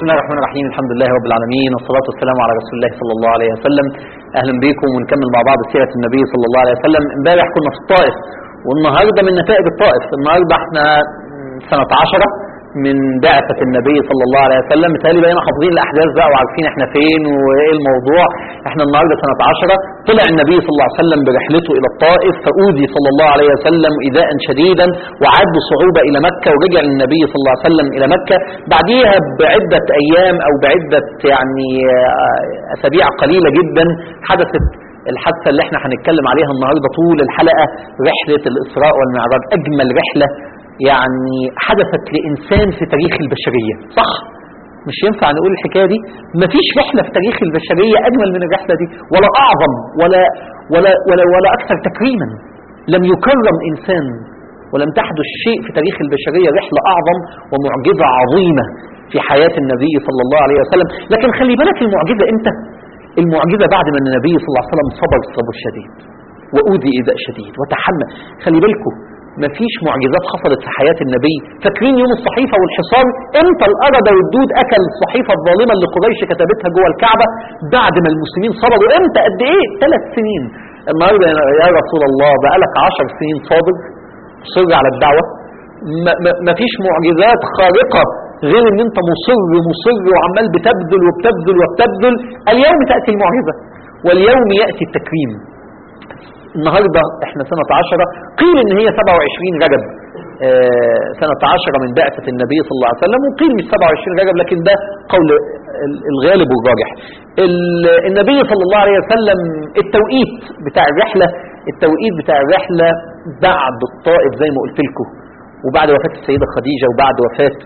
الله الرحمن الرحيم الحمد لله رب العالمين والصلاة والسلام على رسول الله صلى الله عليه وسلم أهلا بكم ونكمل مع بعض سيرة النبي صلى الله عليه وسلم امبارح كنا في الطائف والنهاردة من نتائج الطائف النهاردة احنا سنة عشرة من بعثة النبي صلى الله عليه وسلم مثالي بقينا حافظين الأحداث بقى وعارفين احنا فين وإيه الموضوع احنا النهاردة سنة عشرة طلع النبي صلى الله عليه وسلم برحلته إلى الطائف فأوذي صلى الله عليه وسلم إيذاء شديدا وعاد بصعوبة إلى مكة ورجع النبي صلى الله عليه وسلم إلى مكة بعديها بعدة أيام أو بعدة يعني أسابيع قليلة جدا حدثت الحادثة اللي احنا هنتكلم عليها النهاردة طول الحلقة رحلة الإسراء والمعراج أجمل رحلة يعني حدثت لإنسان في تاريخ البشرية صح؟ مش ينفع نقول الحكاية دي مفيش رحلة في تاريخ البشرية أجمل من الرحلة دي ولا أعظم ولا, ولا, ولا, ولا أكثر تكريما لم يكرم إنسان ولم تحدث شيء في تاريخ البشرية رحلة أعظم ومعجزة عظيمة في حياة النبي صلى الله عليه وسلم لكن خلي بالك المعجزة إمتى المعجزة بعد ما النبي صلى الله عليه وسلم صبر الصبر الشديد وأوذي إيذاء شديد وتحمل خلي بالكم مفيش معجزات حصلت في حياة النبي فاكرين يوم الصحيفة والحصان امتى الأرض والدود أكل الصحيفة الظالمة اللي قريش كتبتها جوه الكعبة بعد ما المسلمين صبروا امتى قد ايه ثلاث سنين النهاردة يا رسول الله بقالك عشر سنين صابر صر على الدعوة مفيش معجزات خارقة غير ان انت مصر مصر وعمال بتبذل وبتبذل وبتبذل اليوم تأتي المعجزة واليوم يأتي التكريم النهاردة احنا سنة عشرة قيل ان هي 27 رجب اه سنة عشرة من بعثة النبي صلى الله عليه وسلم وقيل مش 27 رجب لكن ده قول الغالب والراجح النبي صلى الله عليه وسلم التوقيت بتاع الرحلة التوقيت بتاع الرحلة بعد الطائف زي ما قلت لكم وبعد وفاة السيدة خديجة وبعد وفاة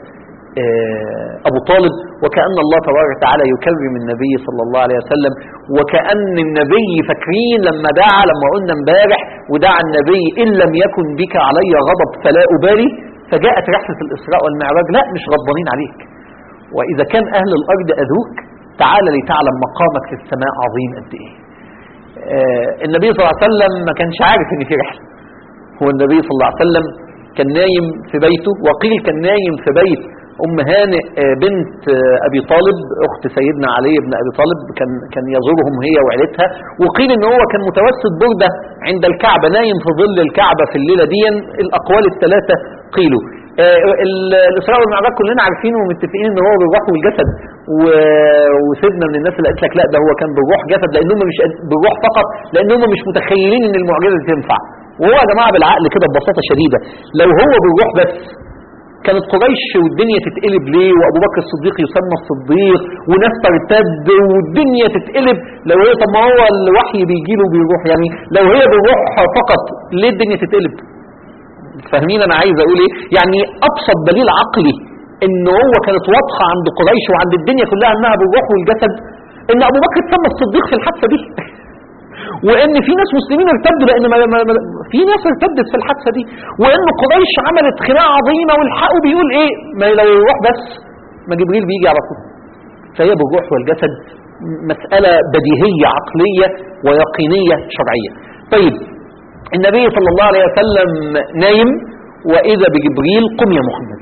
أبو طالب وكأن الله تبارك وتعالى يكرم النبي صلى الله عليه وسلم وكأن النبي فاكرين لما دعا لما قلنا امبارح ودعا النبي إن لم يكن بك علي غضب فلا أبالي فجاءت رحلة الإسراء والمعراج لا مش غضبانين عليك وإذا كان أهل الأرض أذوك تعال لتعلم مقامك في السماء عظيم قد إيه آه النبي صلى الله عليه وسلم ما كانش عارف إن في رحلة هو النبي صلى الله عليه وسلم كان نايم في بيته وقيل كان نايم في بيت أم هانئ بنت أبي طالب أخت سيدنا علي بن أبي طالب كان كان يزورهم هي وعيلتها وقيل إن هو كان متوسط بردة عند الكعبة نايم في ظل الكعبة في الليلة دي الأقوال الثلاثة قيلوا الإسراء والمعراج كلنا عارفين ومتفقين إن هو بالروح والجسد وسيدنا من الناس اللي قالت لك لا ده هو كان بالروح جسد لأنهم مش بالروح فقط لأنهم مش متخيلين إن المعجزة تنفع وهو يا جماعة بالعقل كده ببساطة شديدة لو هو بالروح بس كانت قريش والدنيا تتقلب ليه وابو بكر الصديق يسمى الصديق وناس ترتد والدنيا تتقلب لو هي طب ما هو الوحي بيجي له بيروح يعني لو هي بالروح فقط ليه الدنيا تتقلب فاهمين انا عايز اقول ايه يعني ابسط دليل عقلي ان هو كانت واضحه عند قريش وعند الدنيا كلها انها بالروح والجسد ان ابو بكر اتسمى الصديق في الحادثه دي وان في ناس مسلمين ارتدوا لان ما ما ما في ناس ارتدت في الحادثه دي وان قريش عملت خناقه عظيمه والحقوا بيقول ايه ما لو يروح بس ما جبريل بيجي على طول فهي بالروح والجسد مساله بديهيه عقليه ويقينيه شرعيه طيب النبي صلى الله عليه وسلم نايم واذا بجبريل قم يا محمد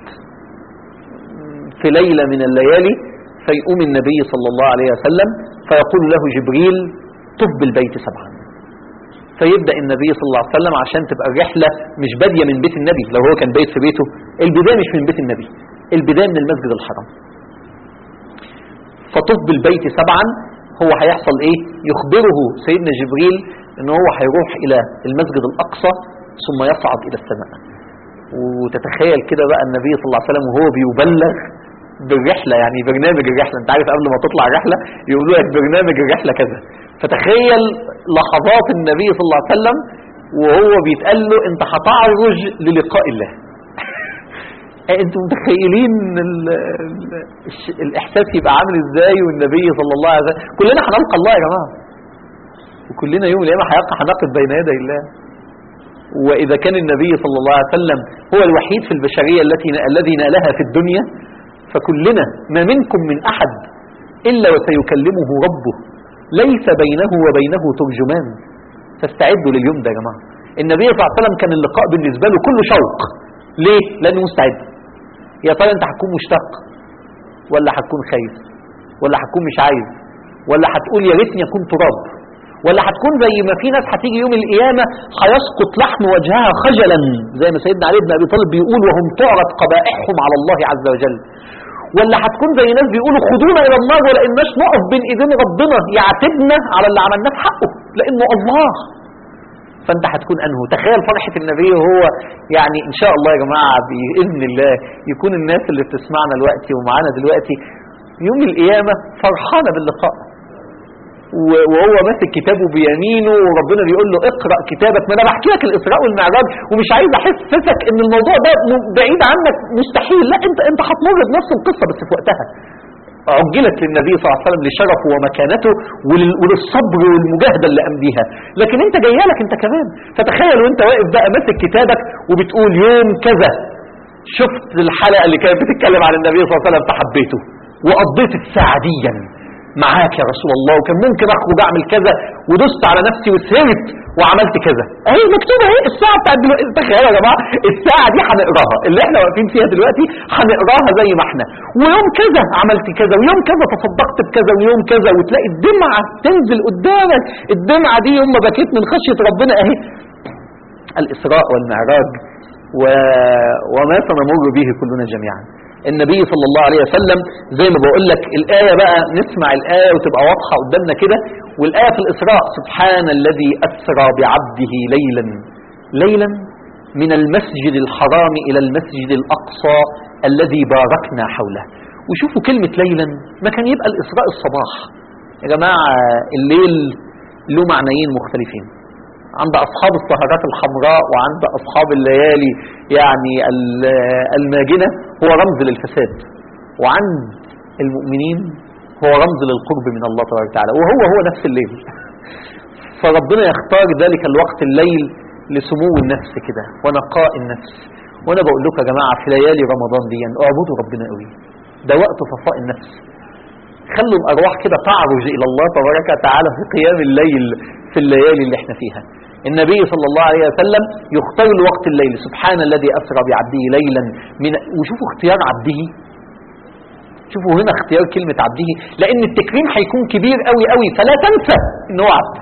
في ليله من الليالي فيقوم النبي صلى الله عليه وسلم فيقول له جبريل طب البيت سبعا فيبدأ النبي صلى الله عليه وسلم عشان تبقى الرحلة مش بادية من بيت النبي لو هو كان بيت في بيته البداية مش من بيت النبي البداية من المسجد الحرام فطب البيت سبعا هو هيحصل ايه يخبره سيدنا جبريل ان هو هيروح الى المسجد الاقصى ثم يصعد الى السماء وتتخيل كده بقى النبي صلى الله عليه وسلم وهو بيبلغ بالرحلة يعني برنامج الرحلة انت عارف قبل ما تطلع رحلة يقولوا لك برنامج الرحلة كذا فتخيل لحظات النبي صلى الله عليه وسلم وهو بيتقال له انت هتعرج للقاء الله انتوا متخيلين ال ال الاحساس يبقى عامل ازاي والنبي صلى الله عليه وسلم كلنا هنلقى الله يا جماعه وكلنا يوم القيامه هيقع هنقف بين يدي الله واذا كان النبي صلى الله عليه وسلم هو الوحيد في البشريه التي الذي نالها في الدنيا فكلنا ما منكم من احد الا وسيكلمه ربه ليس بينه وبينه ترجمان فاستعدوا لليوم ده يا جماعه النبي صلى الله عليه وسلم كان اللقاء بالنسبه له كله شوق ليه لانه مستعد يا ترى انت هتكون مشتاق ولا هتكون خايف ولا هتكون مش عايز ولا هتقول يا ريتني اكون تراب ولا هتكون زي ما في ناس هتيجي يوم القيامه هيسقط لحم وجهها خجلا زي ما سيدنا علي بن ابي طالب بيقول وهم تعرض قبائحهم على الله عز وجل ولا هتكون زي ناس بيقولوا خدونا الى النار ولا اناش نقف بين ايدين ربنا يعاتبنا على اللي عملناه في حقه لانه الله فانت هتكون انه تخيل فرحه النبي وهو يعني ان شاء الله يا جماعه باذن الله يكون الناس اللي بتسمعنا دلوقتي ومعانا دلوقتي يوم القيامه فرحانه باللقاء و- وهو ماسك كتابه بيمينه وربنا بيقول له اقرا كتابك ما انا بحكي لك الاسراء والمعراج ومش عايز احسسك ان الموضوع ده م- بعيد عنك مستحيل لا انت انت هتمر بنفس القصه بس في وقتها عجلت للنبي صلى الله عليه وسلم لشرفه ومكانته ول- وللصبر والمجاهده اللي قام بيها لكن انت جايه لك انت كمان فتخيل وانت واقف بقى ماسك كتابك وبتقول يوم كذا شفت الحلقه اللي كانت بتتكلم عن النبي صلى الله عليه وسلم فحبيته وقضيت الساعه ديا معاك يا رسول الله وكان ممكن اخرج اعمل كذا ودست على نفسي وسهرت وعملت كذا اهي مكتوبه اهي الساعه بتاعت دلوقتي تخيلوا يا جماعه الساعه دي هنقراها اللي احنا واقفين فيها دلوقتي هنقراها زي ما احنا ويوم كذا عملت كذا ويوم كذا تصدقت بكذا ويوم كذا وتلاقي الدمعه تنزل قدامك الدمعه دي يوم ما بكيت من خشيه ربنا اهي الاسراء والمعراج و... وما سنمر به كلنا جميعا النبي صلى الله عليه وسلم زي ما بقول لك الآية بقى نسمع الآية وتبقى واضحة قدامنا كده والآية في الإسراء سبحان الذي أسرى بعبده ليلا ليلا من المسجد الحرام إلى المسجد الأقصى الذي باركنا حوله وشوفوا كلمة ليلا ما كان يبقى الإسراء الصباح يا جماعة الليل له معنيين مختلفين عند أصحاب السهرات الحمراء وعند أصحاب الليالي يعني ال- الماجنة هو رمز للفساد وعند المؤمنين هو رمز للقرب من الله تبارك وتعالى وهو هو نفس الليل فربنا يختار ذلك الوقت الليل لسمو النفس كده ونقاء النفس وانا بقول لكم يا جماعه في ليالي رمضان دي اعبدوا ربنا قوي ده وقت صفاء النفس خلوا الارواح كده تعرج الى الله تبارك وتعالى في قيام الليل في الليالي اللي احنا فيها النبي صلى الله عليه وسلم يختار الوقت الليل سبحان الذي اسرى بعبده ليلا من وشوفوا اختيار عبده شوفوا هنا اختيار كلمة عبده لأن التكريم هيكون كبير قوي قوي فلا تنسى إن هو عبد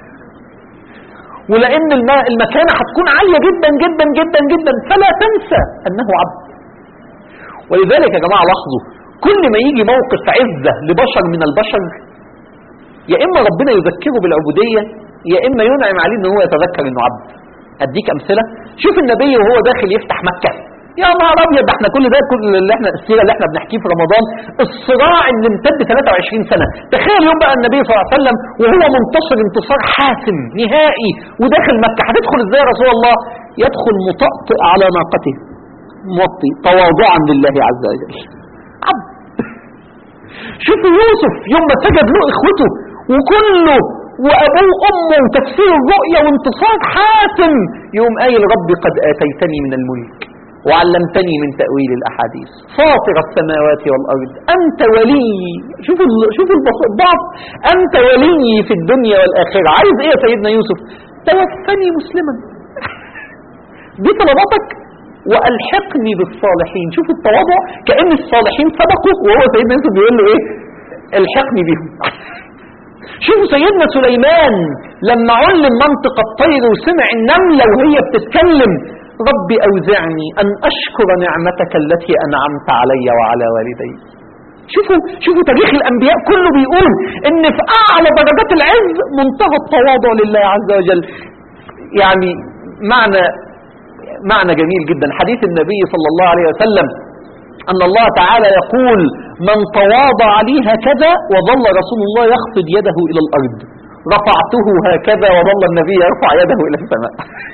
ولأن الم- المكانة هتكون عالية جدا جدا جدا جدا فلا تنسى أنه عبد ولذلك يا جماعة لاحظوا كل ما يجي موقف عزة لبشر من البشر يا إما ربنا يذكره بالعبودية يا إما ينعم عليه إن هو يتذكر إنه عبد أديك أمثلة شوف النبي وهو داخل يفتح مكة يا نهار ابيض ده احنا كل ده كل اللي احنا السيره اللي احنا بنحكيه في رمضان الصراع اللي امتد 23 سنه تخيل يوم بقى النبي صلى الله عليه وسلم وهو منتصر انتصار حاسم نهائي وداخل مكه هتدخل ازاي يا رسول الله يدخل مطأطئ على ناقته موطي تواضعا لله عز وجل عبد شوفوا يوسف يوم ما سجد له اخوته وكله وابوه وامه وتفسير الرؤيا وانتصار حاسم يوم قايل ربي قد اتيتني من الملك وعلمتني من تأويل الأحاديث فاطر السماوات والأرض أنت ولي شوف ال... شوف البص- الضعف أنت ولي في الدنيا والآخرة عايز إيه يا سيدنا يوسف توفني مسلما دي طلباتك وألحقني بالصالحين شوف التواضع كأن الصالحين سبقوا وهو سيدنا يوسف بيقول له إيه الحقني بهم شوفوا سيدنا سليمان لما علم منطق الطير وسمع النملة وهي بتتكلم ربي أوزعني أن أشكر نعمتك التي أنعمت علي وعلى والدي شوفوا شوفوا تاريخ الأنبياء كله بيقول إن في أعلى درجات العز منتهى التواضع لله عز وجل يعني معنى معنى جميل جدا حديث النبي صلى الله عليه وسلم أن الله تعالى يقول من تواضع لي هكذا وظل رسول الله يخفض يده إلى الأرض رفعته هكذا وظل النبي يرفع يده إلى السماء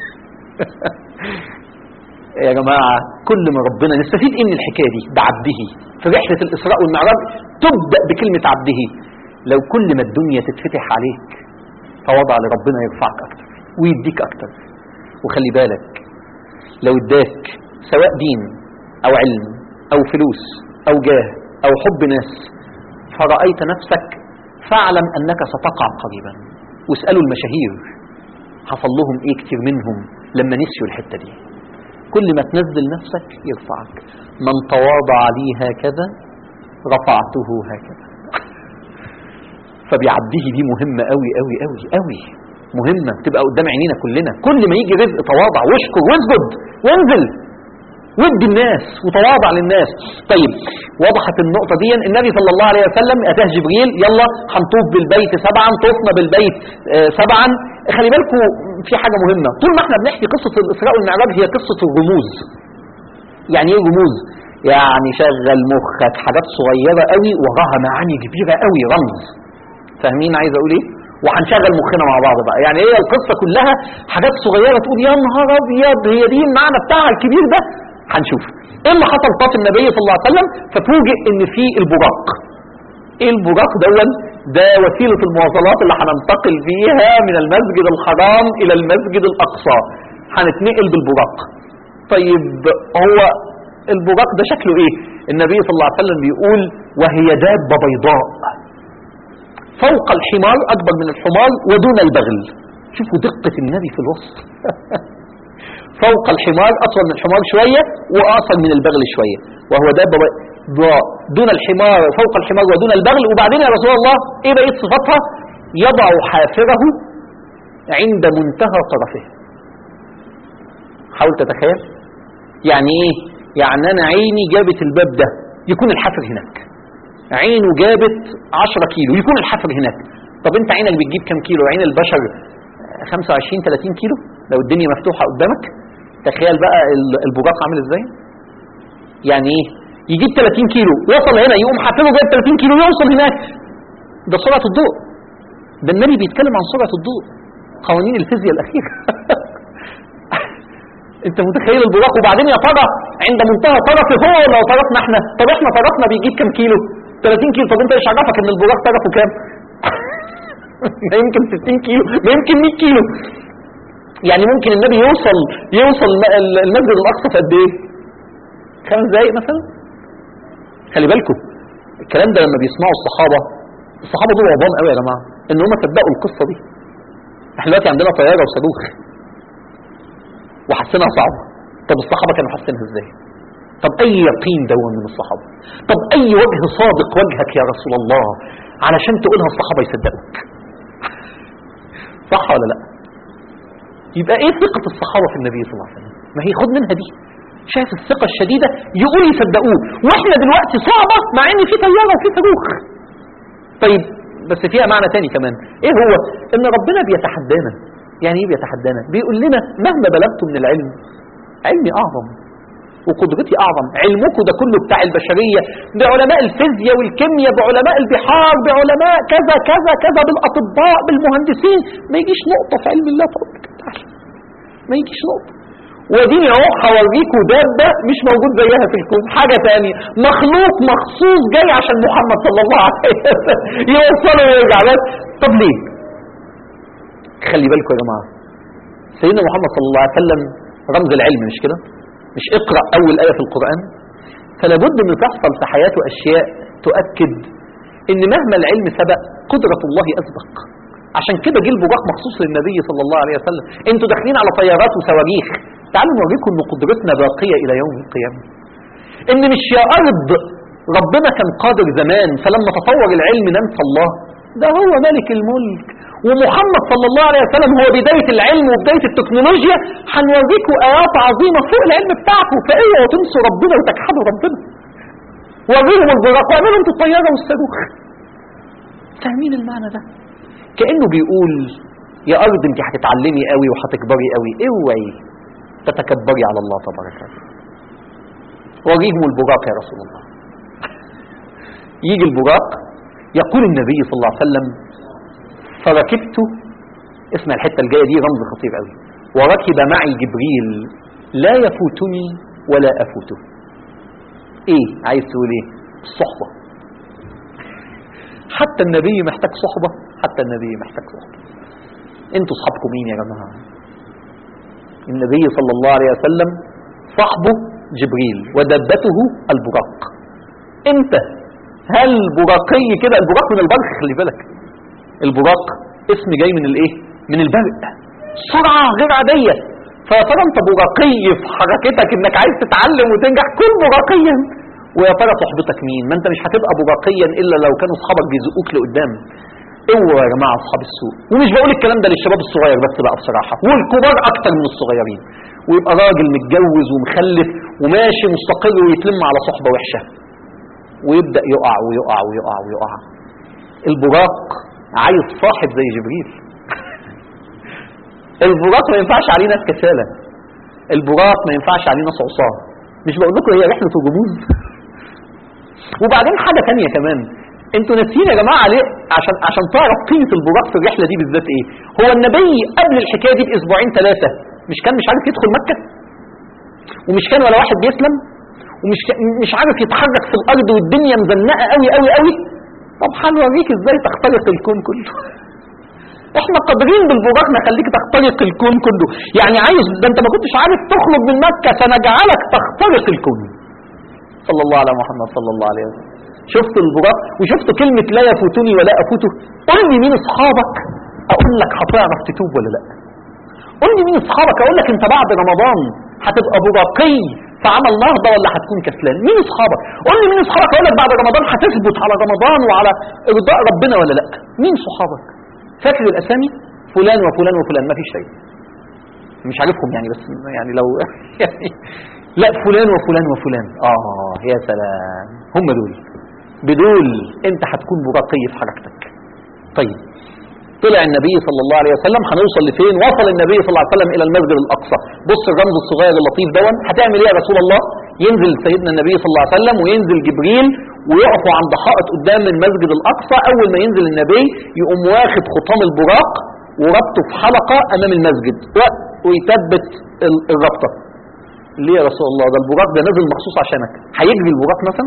يا جماعة كل ما ربنا نستفيد ايه من الحكاية دي بعبده في رحلة الإسراء والمعراج تبدأ بكلمة عبده لو كل ما الدنيا تتفتح عليك تواضع لربنا يرفعك أكتر ويديك أكتر وخلي بالك لو اداك سواء دين أو علم أو فلوس أو جاه أو حب ناس فرأيت نفسك فاعلم أنك ستقع قريبا واسألوا المشاهير حصل لهم ايه كتير منهم لما نسيوا الحتة دي كل ما تنزل نفسك يرفعك من تواضع لي هكذا رفعته هكذا فبيعديه دي مهمة قوي قوي قوي قوي مهمة تبقى قدام عينينا كلنا كل ما يجي رزق تواضع واشكر واسجد وانزل ودي الناس وتواضع للناس طيب وضحت النقطة دي النبي صلى الله عليه وسلم أتاه جبريل يلا هنطوف بالبيت سبعا طوفنا بالبيت آه، سبعا خلي بالكم في حاجة مهمة طول ما احنا بنحكي قصة الإسراء والمعراج هي قصة الرموز يعني ايه رموز يعني شغل مخك حاجات صغيرة قوي وراها معاني كبيرة قوي رمز فاهمين عايز اقول ايه وهنشغل مخنا مع بعض بقى يعني هي القصة كلها حاجات صغيرة تقول يا نهار ابيض هي دي المعنى بتاعها الكبير ده هنشوف ايه اللي حصل طاف النبي صلى الله عليه وسلم ففوجئ ان في البراق ايه البراق دون ده وسيلة المواصلات اللي هننتقل فيها من المسجد الحرام الى المسجد الاقصى هنتنقل بالبراق طيب هو البراق ده شكله ايه النبي صلى الله عليه وسلم بيقول وهي دابة بيضاء فوق الحمار اكبر من الحمار ودون البغل شوفوا دقة النبي في الوصف فوق الحمار أطول من الحمار شوية وأقصر من البغل شوية وهو دابة بيضاء دون الحمار فوق الحمار ودون البغل وبعدين يا رسول الله إيه بقيت صفاتها يضع حافره عند منتهى طرفه حاول تتخيل يعني ايه يعني انا عيني جابت الباب ده يكون الحافر هناك عينه جابت 10 كيلو يكون الحافر هناك طب انت عينك بتجيب كام كيلو عين البشر 25 30 كيلو لو الدنيا مفتوحه قدامك تخيل بقى ال- البراق عامل ازاي يعني ايه يجيب 30 كيلو يوصل هنا يقوم حافظه جايب 30 كيلو يوصل هناك ده سرعه الضوء ده النبي بيتكلم عن سرعه الضوء قوانين الفيزياء الاخيره انت متخيل البراق وبعدين يا ترى عند منتهى طرفه هو ولا طرفنا احنا طب احنا طرفنا بيجيب كام كيلو 30 كيلو طب انت ايش عرفك ان البراق طرفه كام ما يمكن 60 كيلو ما يمكن 100 كيلو يعني ممكن النبي يوصل يوصل الم- ال- المسجد الاقصى في قد ايه خمس دقايق مثلا خلي بالكم الكلام ده لما بيسمعوا الصحابه الصحابه دول عظام قوي يا جماعه ان هم صدقوا القصه دي احنا دلوقتي عندنا طياره وصاروخ وحسنها صعبه طب الصحابه كانوا حاسينها ازاي طب اي يقين دون من الصحابه طب اي وجه صادق وجهك يا رسول الله علشان تقولها الصحابه يصدقوك صح ولا لا يبقى ايه ثقة الصحابة في النبي صلى الله عليه وسلم ما هي خد منها دي شايف الثقة الشديدة يقول يصدقوه واحنا دلوقتي صعبة مع ان في طيارة وفي صاروخ طيب بس فيها معنى تاني كمان ايه هو ان ربنا بيتحدانا يعني ايه بيتحدانا بيقول لنا مهما بلغت من العلم علمي اعظم وقدرتي اعظم علمكم ده كله بتاع البشريه بعلماء الفيزياء والكيمياء بعلماء البحار بعلماء كذا كذا كذا بالاطباء بالمهندسين ما يجيش نقطه في علم الله تبارك وتعالى ما يجيش نقطه وديني اهو هوريكم دابه مش موجود زيها في الكون حاجه تانية مخلوق مخصوص جاي عشان محمد صلى الله عليه وسلم يوصله ويرجع بس طب ليه؟ خلي بالكم يا جماعه سيدنا محمد صلى الله عليه وسلم رمز العلم مش كده؟ مش اقرأ أول آية في القرآن فلا بد أن تحصل في حياته أشياء تؤكد أن مهما العلم سبق قدرة الله أسبق عشان كده جه البراق مخصوص للنبي صلى الله عليه وسلم انتوا داخلين على طيارات وصواريخ تعالوا نوريكم ان قدرتنا باقية الى يوم القيامة ان مش يا ارض ربنا كان قادر زمان فلما تطور العلم ننسى الله ده هو ملك الملك ومحمد صلى الله عليه وسلم هو بداية العلم وبداية التكنولوجيا هنوريكم آيات عظيمة فوق العلم بتاعكم فاوعوا تنسوا ربنا وتجحدوا ربنا وريهم البراق واعملوا انتوا الطيارة والصاروخ فاهمين المعنى ده كأنه بيقول يا أرض انت هتتعلمي قوي وهتكبري قوي اوعي تتكبري على الله تبارك وتعالى وريهم البراق يا رسول الله يجي البراق يقول النبي صلى الله عليه وسلم فركبت اسمع الحته الجايه دي رمز خطير قوي وركب معي جبريل لا يفوتني ولا افوته ايه عايز تقول ايه الصحبه حتى النبي محتاج صحبه حتى النبي محتاج صحبه انتوا صحابكم مين يا جماعه النبي صلى الله عليه وسلم صاحبه جبريل ودبته البراق انت هل براقي كده البراق من البرق خلي بالك البراق اسم جاي من الايه من البرق سرعه غير عاديه فيا ترى انت براقي في حركتك انك عايز تتعلم وتنجح كن براقيا ويا ترى صحبتك مين ما انت مش هتبقى براقيا الا لو كانوا اصحابك بيزقوك لقدام اوعوا يا جماعه اصحاب السوق ومش بقول الكلام ده للشباب الصغير بس بقى بصراحه والكبار اكتر من الصغيرين ويبقى راجل متجوز ومخلف وماشي مستقر ويتلم على صحبه وحشه ويبدا يقع ويقع ويقع ويقع البراق عايز صاحب زي جبريل البراق ما ينفعش عليه ناس كسالى البراق ما ينفعش عليه ناس عصاه مش بقول لكم هي رحله الجموز وبعدين حاجه ثانيه كمان انتوا ناسيين يا جماعه ليه عشان عشان تعرف قيمه البراق في الرحله دي بالذات ايه هو النبي قبل الحكايه دي باسبوعين ثلاثه مش كان مش عارف يدخل مكه ومش كان ولا واحد بيسلم ومش ك... مش عارف يتحرك في الارض والدنيا مزنقه قوي قوي قوي طب هنوريك ازاي تخترق الكون كله احنا قادرين بالبراق نخليك تخترق الكون كله يعني عايز ده انت ما كنتش عارف تخرج من مكه سنجعلك تخترق الكون صلى الله على محمد صلى الله عليه وسلم شفت البراق وشفت كلمة لا يفوتني ولا أفوته قول لي مين أصحابك أقول لك هتعرف تتوب ولا لا قول لي مين أصحابك أقول لك أنت بعد رمضان هتبقى براقي في عمل نهضة ولا هتكون كسلان مين أصحابك قول لي مين أصحابك أقول لك بعد رمضان هتثبت على رمضان وعلى إرضاء ربنا ولا لا مين صحابك فاكر الأسامي فلان وفلان وفلان ما فيش شيء مش عارفهم يعني بس يعني لو يعني لا فلان وفلان وفلان اه يا سلام هم دول بدول انت هتكون براقي في حركتك طيب طلع النبي صلى الله عليه وسلم هنوصل لفين وصل النبي صلى الله عليه وسلم الى المسجد الاقصى بص الرمز الصغير اللطيف دون هتعمل ايه يا رسول الله ينزل سيدنا النبي صلى الله عليه وسلم وينزل جبريل ويقفوا عند حائط قدام المسجد الاقصى اول ما ينزل النبي يقوم واخد خطام البراق وربطه في حلقه امام المسجد ويثبت الربطه ليه يا رسول الله ده البراق ده نازل مخصوص عشانك هيجري البراق مثلا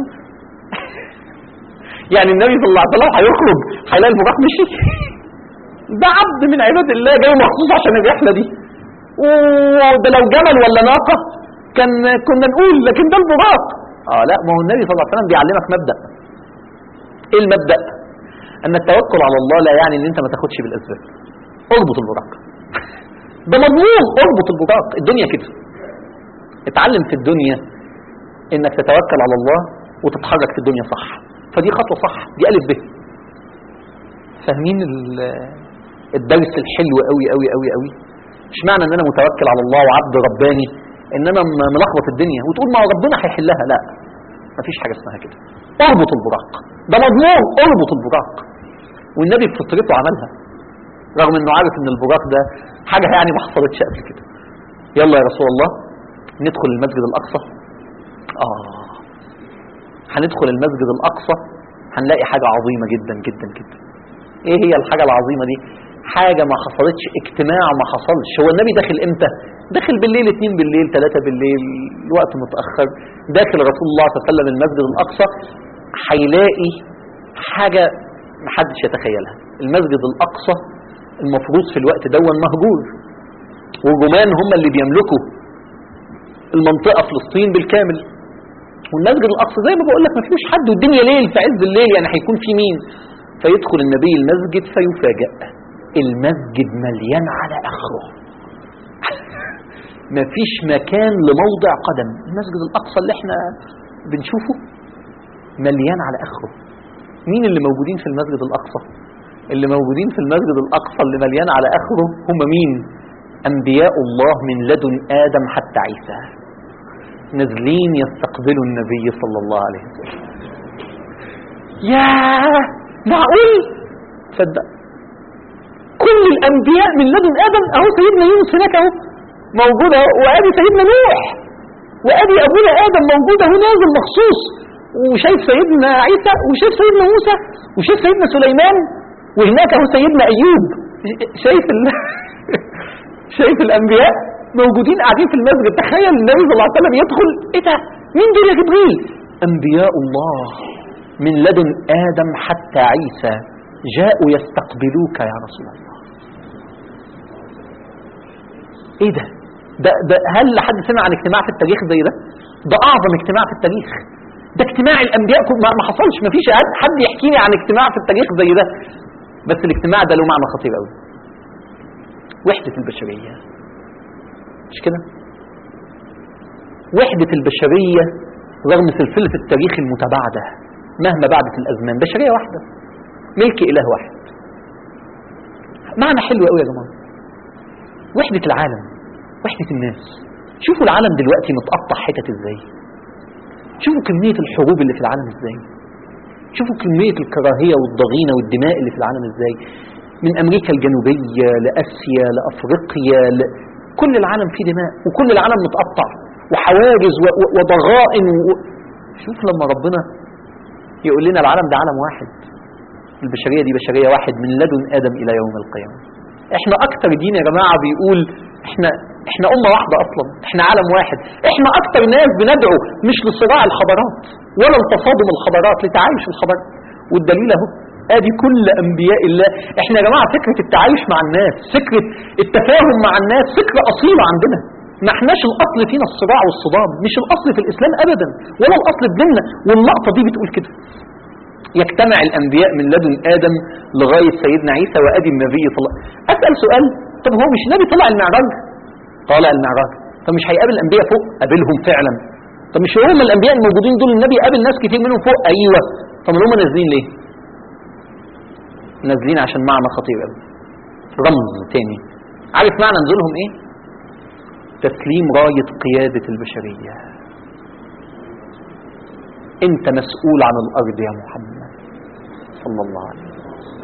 يعني النبي صلى الله عليه وسلم هيخرج هيلاقي البراق مشي ده عبد من عباد الله جاي مخصوص عشان الرحله دي وده لو جمل ولا ناقه كان كنا نقول لكن ده البراق اه لا ما هو النبي صلى الله عليه وسلم بيعلمك مبدا ايه المبدا ان التوكل على الله لا يعني ان انت ما تاخدش بالاسباب اربط البراق ده مضمون اربط البراق الدنيا كده اتعلم في الدنيا انك تتوكل على الله وتتحرك في الدنيا صح فدي خطوه صح دي الف ب فاهمين الدرس الحلو قوي قوي قوي قوي مش معنى ان انا متوكل على الله وعبد رباني ان انا ملخبط الدنيا وتقول ما ربنا هيحلها لا مفيش حاجه اسمها كده اربط البراق ده مضمون اربط البراق والنبي بفطرته عملها رغم انه عارف ان البراق ده حاجه يعني ما حصلتش قبل كده يلا يا رسول الله ندخل المسجد الاقصى اه هندخل المسجد الاقصى هنلاقي حاجه عظيمه جدا جدا جدا ايه هي الحاجه العظيمه دي حاجه ما حصلتش اجتماع ما حصلش هو النبي داخل امتى داخل بالليل اتنين بالليل ثلاثة بالليل الوقت متأخر داخل رسول الله صلى الله عليه وسلم المسجد الأقصى هيلاقي حاجة محدش يتخيلها المسجد الأقصى المفروض في الوقت دون مهجور والرومان هم اللي بيملكوا المنطقة فلسطين بالكامل والمسجد الأقصى زي ما بقول لك ما فيهوش حد والدنيا ليل في عز الليل يعني هيكون في مين فيدخل النبي المسجد فيفاجأ المسجد مليان على آخره مفيش مكان لموضع قدم المسجد الأقصى اللي احنا بنشوفه مليان على آخره مين اللي موجودين في المسجد الأقصى اللي موجودين في المسجد الأقصى اللي مليان على آخره هم مين أنبياء الله من لدن آدم حتى عيسى نازلين يستقبلوا النبي صلى الله عليه وسلم يا معقول تصدق كل الأنبياء من لدن آدم أهو سيدنا يونس هناك أهو موجود اهو وادي سيدنا نوح وادي ابونا ادم موجود اهو نازل مخصوص وشايف سيدنا عيسى وشايف سيدنا موسى وشايف سيدنا سليمان وهناك اهو سيدنا ايوب شايف ال... شايف الانبياء موجودين قاعدين في المسجد تخيل النبي صلى الله عليه وسلم يدخل ايه ده مين دول يا جبريل انبياء الله من لدن ادم حتى عيسى جاءوا يستقبلوك يا رسول الله ايه ده ده, ده هل حد سمع عن اجتماع في التاريخ زي ده ده اعظم اجتماع في التاريخ ده اجتماع الانبياء ما ما حصلش ما فيش حد يحكي لي عن اجتماع في التاريخ زي ده بس الاجتماع ده له معنى خطير قوي وحدة البشرية مش كده وحدة البشرية رغم سلسلة التاريخ المتباعدة مهما بعدت الأزمان بشرية واحدة ملك إله واحد معنى حلو قوي يا جماعة وحدة العالم وحدة الناس شوفوا العالم دلوقتي متقطع حتت ازاي شوفوا كمية الحروب اللي في العالم ازاي شوفوا كمية الكراهية والضغينة والدماء اللي في العالم ازاي من أمريكا الجنوبية لأسيا لأفريقيا ل... كل العالم فيه دماء وكل العالم متقطع وحواجز و... و... وضغائن و... شوف لما ربنا يقول لنا العالم ده عالم واحد البشرية دي بشرية واحد من لدن آدم إلى يوم القيامة احنا أكتر دين يا جماعة بيقول احنا احنا أمة واحدة أصلا احنا عالم واحد احنا أكتر ناس بندعو مش لصراع الحضارات ولا لتصادم الحضارات لتعايش الحضارات والدليل اهو ادي كل انبياء الله احنا يا جماعه فكره التعايش مع الناس فكره التفاهم مع الناس فكره اصيله عندنا ما احناش الاصل فينا الصراع والصدام مش الاصل في الاسلام ابدا ولا الاصل في ديننا واللقطه دي بتقول كده يجتمع الانبياء من لدن ادم لغايه سيدنا عيسى وادي النبي طلع اسال سؤال طب هو مش النبي طلع المعراج طالع المعراج طب مش هيقابل الانبياء فوق قابلهم فعلا طب مش هم الانبياء الموجودين دول النبي قابل ناس كتير منهم فوق ايوه طب هم نازلين ليه نازلين عشان معنى خطير قوي رمز تاني عارف معنى نزولهم ايه تسليم راية قيادة البشرية انت مسؤول عن الارض يا محمد صلى الله عليه وسلم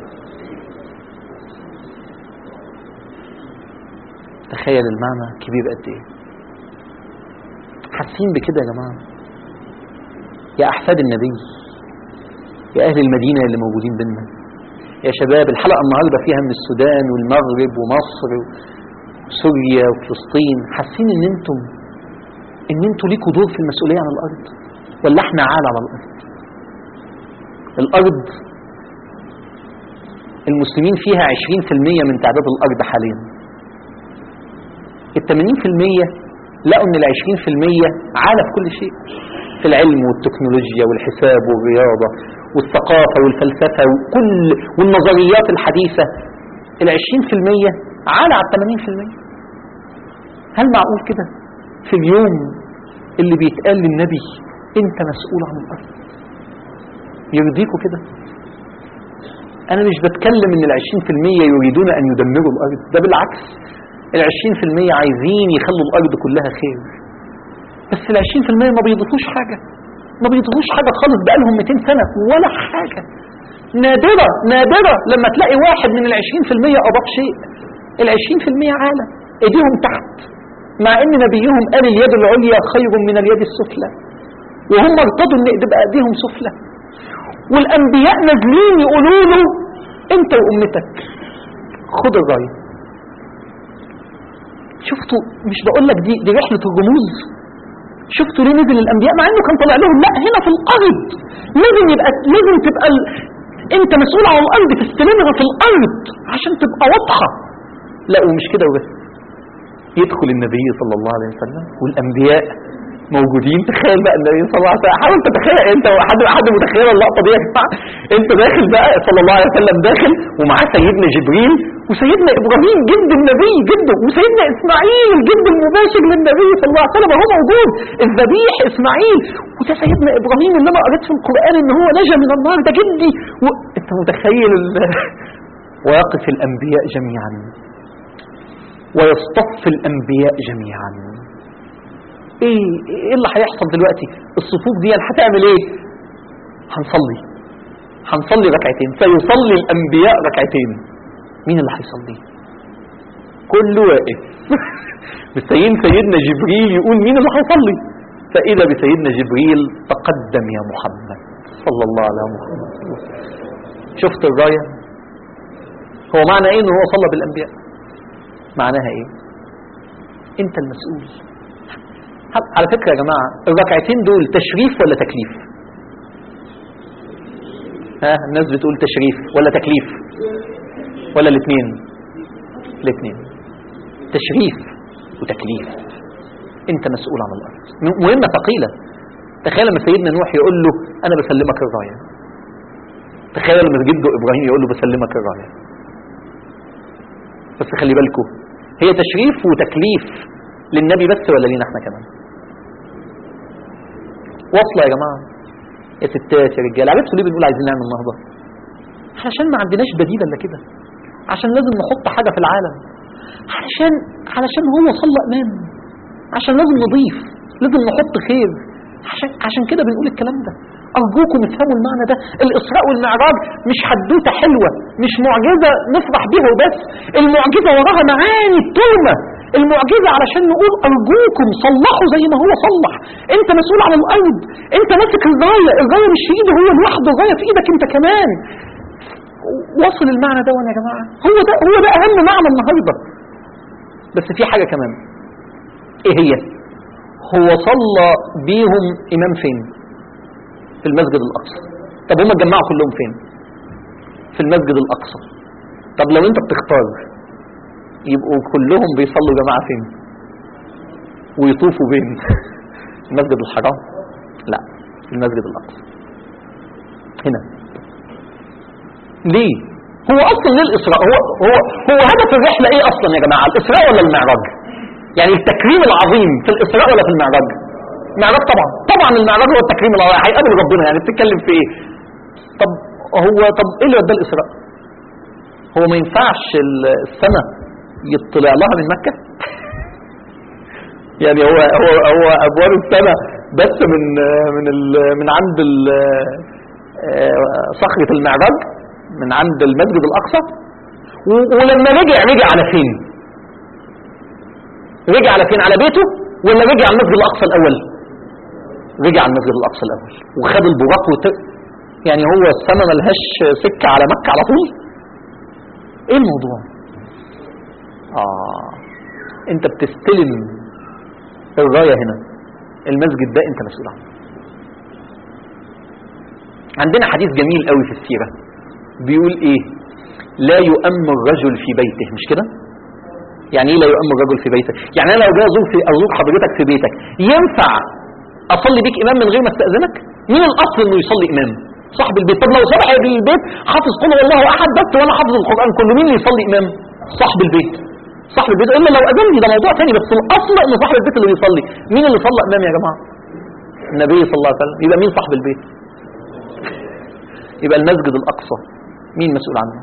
تخيل المعنى كبير قد ايه حاسين بكده يا جماعة يا احفاد النبي يا اهل المدينة اللي موجودين بينا يا شباب الحلقة النهاردة فيها من السودان والمغرب ومصر وسوريا وفلسطين حاسين ان انتم ان انتم ليكوا دور في المسؤولية عن الارض ولا احنا عال على الارض الارض المسلمين فيها 20% من تعداد الارض حاليا ال 80% لقوا ان ال 20% عالة في كل شيء في العلم والتكنولوجيا والحساب والرياضة والثقافة والفلسفة وكل والنظريات الحديثة ال 20% عالة على 80% هل معقول كده في اليوم اللي بيتقال للنبي انت مسؤول عن الارض يرضيكوا كده انا مش بتكلم ان ال 20% يريدون ان يدمروا الارض ده بالعكس ال 20% عايزين يخلوا الارض كلها خير بس ال 20% ما بيضيفوش حاجه ما بيضيفوش حاجه خالص بقالهم 200 سنه ولا حاجه نادره نادره لما تلاقي واحد من ال 20% اضاف شيء ال 20% عالة ايديهم تحت مع ان نبيهم قال اليد العليا خير من اليد السفلى وهم ارتضوا ان تبقى ايديهم سفلى والانبياء نازلين يقولوا له انت وامتك خد الرايه شفتوا مش بقول لك دي دي رحله الرموز شفتوا ليه نزل الانبياء مع انه كان طالع لهم لا هنا في الارض لازم يبقى لازم تبقى ال... انت مسؤول عن الارض تستلمها في الارض عشان تبقى واضحه لا ومش كده وبس يدخل النبي صلى الله عليه وسلم والانبياء موجودين تخيل بقى النبي صلى الله عليه وسلم حاول تتخيل انت حد حد متخيل اللقطه دي يا جماعه انت داخل بقى صلى الله عليه وسلم داخل ومعاه سيدنا جبريل وسيدنا ابراهيم جد النبي جده وسيدنا اسماعيل الجد المباشر للنبي صلى الله عليه وسلم هو موجود الذبيح اسماعيل وده سيدنا ابراهيم اللي انا قريت في القران ان هو نجا من النار ده جدي و... انت متخيل ال... ويقف الانبياء جميعا ويصطف الانبياء جميعا ايه ايه اللي هيحصل دلوقتي الصفوف دي هتعمل ايه هنصلي هنصلي ركعتين سيصلي الانبياء ركعتين مين اللي هيصلي كله واقف مستنيين سيدنا جبريل يقول مين اللي هيصلي فاذا بسيدنا جبريل تقدم يا محمد صلى الله على محمد شفت الرايه هو معنى ايه ان هو صلى بالانبياء معناها ايه انت المسؤول على فكرة يا جماعة الركعتين دول تشريف ولا تكليف ها الناس بتقول تشريف ولا تكليف ولا الاثنين الاثنين تشريف وتكليف انت مسؤول عن الارض مهمة ثقيلة تخيل لما سيدنا نوح يقول له انا بسلمك الراية تخيل لما جده ابراهيم يقول له بسلمك الراية بس خلي بالكم هي تشريف وتكليف للنبي بس ولا لينا احنا كمان واصله يا جماعه يا ستات يا رجاله عرفتوا ليه بنقول عايزين نعمل النهارده علشان ما عندناش بديل الا كده عشان لازم نحط حاجه في العالم علشان علشان هو صلى امام عشان لازم نضيف لازم نحط خير عشان عشان كده بنقول الكلام ده ارجوكم افهموا المعنى ده الاسراء والمعراج مش حدوته حلوه مش معجزه نفرح بيها وبس المعجزه وراها معاني التهمه المعجزه علشان نقول ارجوكم صلحوا زي ما هو صلح انت مسؤول عن الارض انت ماسك الرايه الرايه مش في ايده هو لوحده الرايه في ايدك انت كمان وصل المعنى ده يا جماعه هو ده هو ده اهم معنى النهارده بس في حاجه كمان ايه هي هو صلى بيهم امام فين في المسجد الاقصى طب هم اتجمعوا كلهم فين في المسجد الاقصى طب لو انت بتختار يبقوا كلهم بيصلوا جماعه فين ويطوفوا بين المسجد الحرام لا في المسجد الاقصى هنا ليه هو اصلا ليه الاسراء هو هو هو هدف الرحله ايه اصلا يا جماعه الاسراء ولا المعراج يعني التكريم العظيم في الاسراء ولا في المعراج المعراج طبعا طبعا المعراج هو التكريم العظيم هيقابل ربنا يعني بتتكلم في ايه طب هو طب ايه اللي وداه الاسراء هو ما ينفعش السماء يطلع لها من مكه يعني هو هو هو ابواب السماء بس من من ال من عند ال- صخره المعراج من عند المسجد الاقصى و- ولما رجع رجع على فين رجع على فين على بيته ولا رجع على المسجد الاقصى الاول رجع على المسجد الاقصى الاول وخد البراق وت... يعني هو السماء ملهاش سكه على مكه على طول ايه الموضوع اه انت بتستلم الرايه هنا المسجد ده انت مسؤول عنه عندنا حديث جميل قوي في السيره بيقول ايه لا يؤم الرجل في بيته مش كده يعني ايه لا يؤم الرجل في بيته يعني انا لو جاي ازور في ازور حضرتك في بيتك ينفع اصلي بيك امام من غير ما استاذنك مين الاصل انه يصلي امام صاحب البيت طب لو صاحب البيت حافظ قل هو الله احد بس وانا حافظ القران كله مين اللي يصلي امام صاحب البيت صاحب البيت الا لو اذن لي ده موضوع ثاني بس الاصل ان صاحب البيت اللي بيصلي مين اللي صلى امام يا جماعه النبي صلى الله عليه وسلم يبقى مين صاحب البيت يبقى المسجد الاقصى مين مسؤول عنه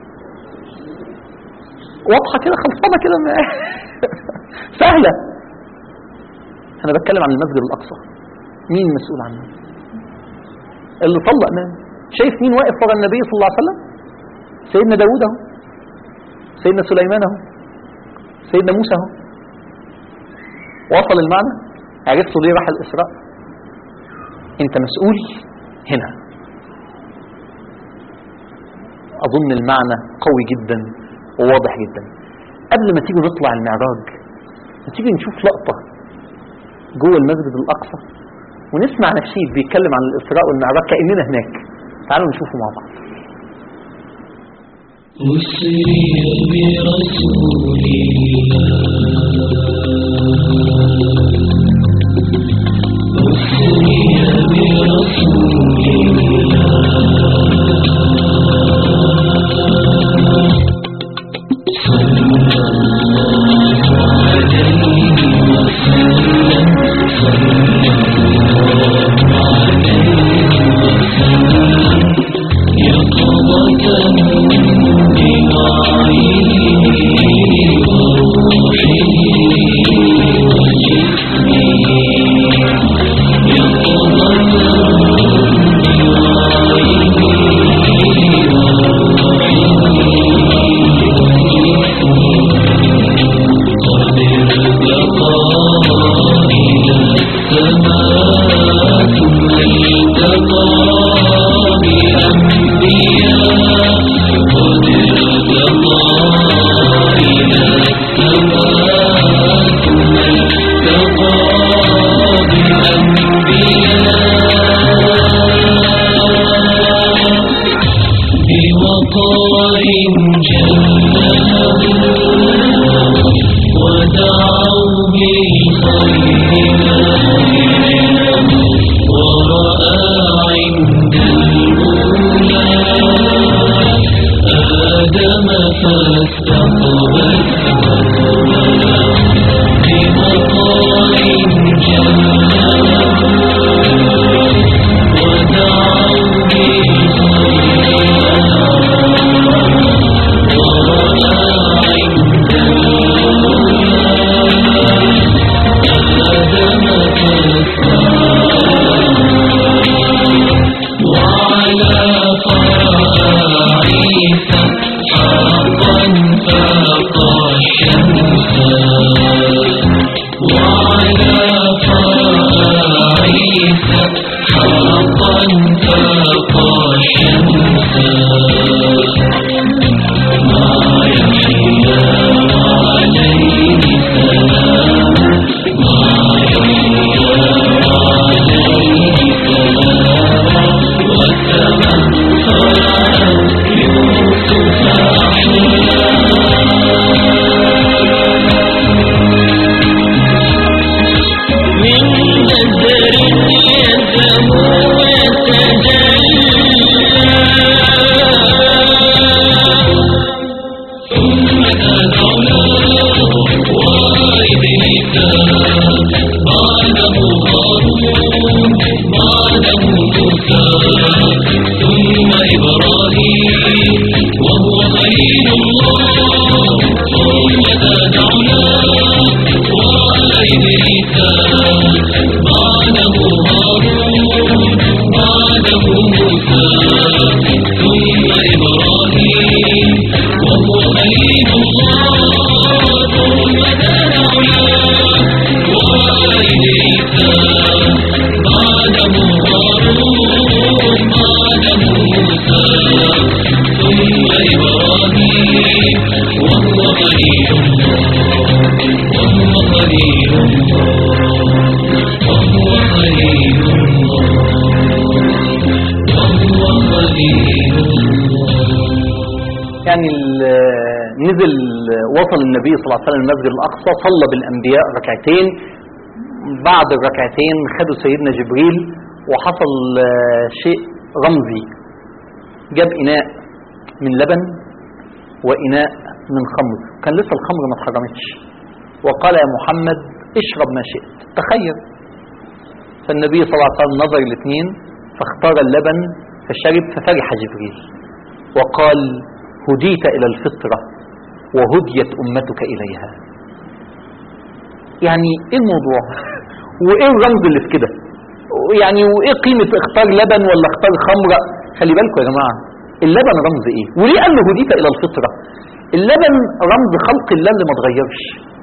واضحه كده خلصانه كده ما- سهله انا بتكلم عن المسجد الاقصى مين مسؤول عنه اللي صلى امام شايف مين واقف ورا النبي صلى الله عليه وسلم سيدنا داوود اهو سيدنا سليمان اهو سيدنا موسى اهو وصل المعنى عرفتوا ليه راح الاسراء انت مسؤول هنا اظن المعنى قوي جدا وواضح جدا قبل ما تيجي نطلع المعراج ما تيجي نشوف لقطه جوه المسجد الاقصى ونسمع نشيد بيتكلم عن الاسراء والمعراج كاننا هناك تعالوا نشوفه مع بعض أسري برسول الله أسري برسول الله صلى الله عليه وسلم صلى الله عليه وسلم يقظة بوعيه وروحه وجسمه يقظة قد ارتقى إلى السماء ثم التقى بأنبياء قد ارتقى إلى السماء ثم التقى بأنبياء بوقار جلله ودعوا بالخير له ورأى عند الأولى آدم فاستقبل بوقار جلله كان موسى ثم إبراهيم وهو خليل الله وهو خليل الله وهو خليل الله وهو خليل الله يعني ال- نزل وصل النبي صلى الله عليه وسلم المسجد الأقصى صلى بالأنبياء ركعتين بعد الركعتين خدوا سيدنا جبريل وحصل آه، شيء رمزي جاب إناء من لبن وإناء من خمر كان لسه الخمر ما اتحرمتش وقال يا محمد اشرب ما شئت تخيل فالنبي صلى الله عليه وسلم نظر الاثنين فاختار اللبن فشرب ففرح جبريل وقال هديت إلى الفطرة وهديت أمتك إليها يعني إيه الموضوع وإيه الرمز اللي في كده يعني وإيه قيمة اختار لبن ولا اختار خمرة خلي بالكم يا جماعة اللبن رمز إيه وليه قال له هديت إلى الفطرة اللبن رمز خلق الله اللي ما اتغيرش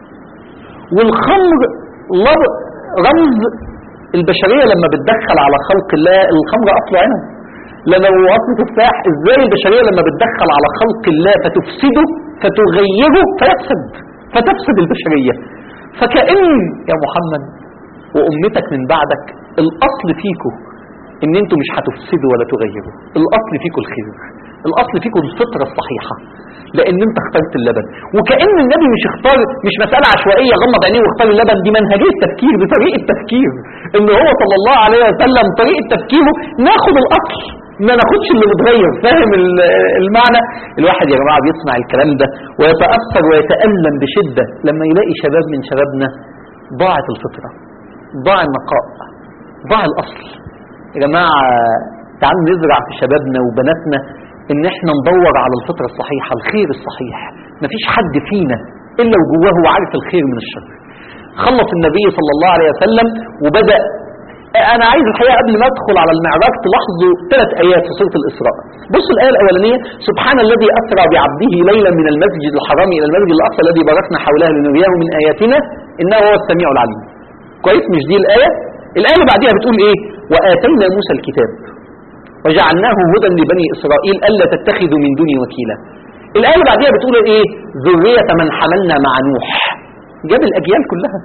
والخمر لب- رمز البشرية لما بتدخل على خلق الله الخمر أصله عنب لما هو أصل تفاح إزاي البشرية لما بتدخل على خلق الله فتفسده فتغيره فيفسد فتفسد البشرية فكأن يا محمد وأمتك من بعدك الأصل فيكم إن أنتم مش هتفسدوا ولا تغيروا الأصل فيكم الخير الأصل فيكم الفطرة الصحيحة لأن أنت اخترت اللبن وكأن النبي مش اختار مش مسألة عشوائية غمض عينيه واختار اللبن دي منهجية تفكير دي طريقة تفكير إن هو صلى الله عليه وسلم طريقة تفكيره ناخد الأصل ما ناخدش اللي متغير فاهم ال- المعنى الواحد يا جماعة بيسمع الكلام ده ويتأثر ويتألم بشدة لما يلاقي شباب من شبابنا ضاعت الفطرة ضاع النقاء ضاع الأصل يا جماعة تعالوا نزرع في شبابنا وبناتنا ان احنا ندور على الفطرة الصحيحة الخير الصحيح مفيش حد فينا الا وجواه هو عارف الخير من الشر خلص النبي صلى الله عليه وسلم وبدأ انا عايز الحقيقة قبل ما ادخل على المعراج تلاحظوا ثلاث ايات في سورة الاسراء بص الايه الاولانية سبحان الذي اسرى بعبده ليلا من المسجد الحرام الى المسجد الاقصى الذي باركنا حوله لنريه من اياتنا انه هو السميع العليم كويس مش دي الايه الايه اللي بعديها بتقول ايه واتينا موسى الكتاب وجعلناه هدى لبني اسرائيل الا تتخذوا من دوني وكيلا الايه اللي بعديها بتقول ايه ذريه من حملنا مع نوح جاب الاجيال كلها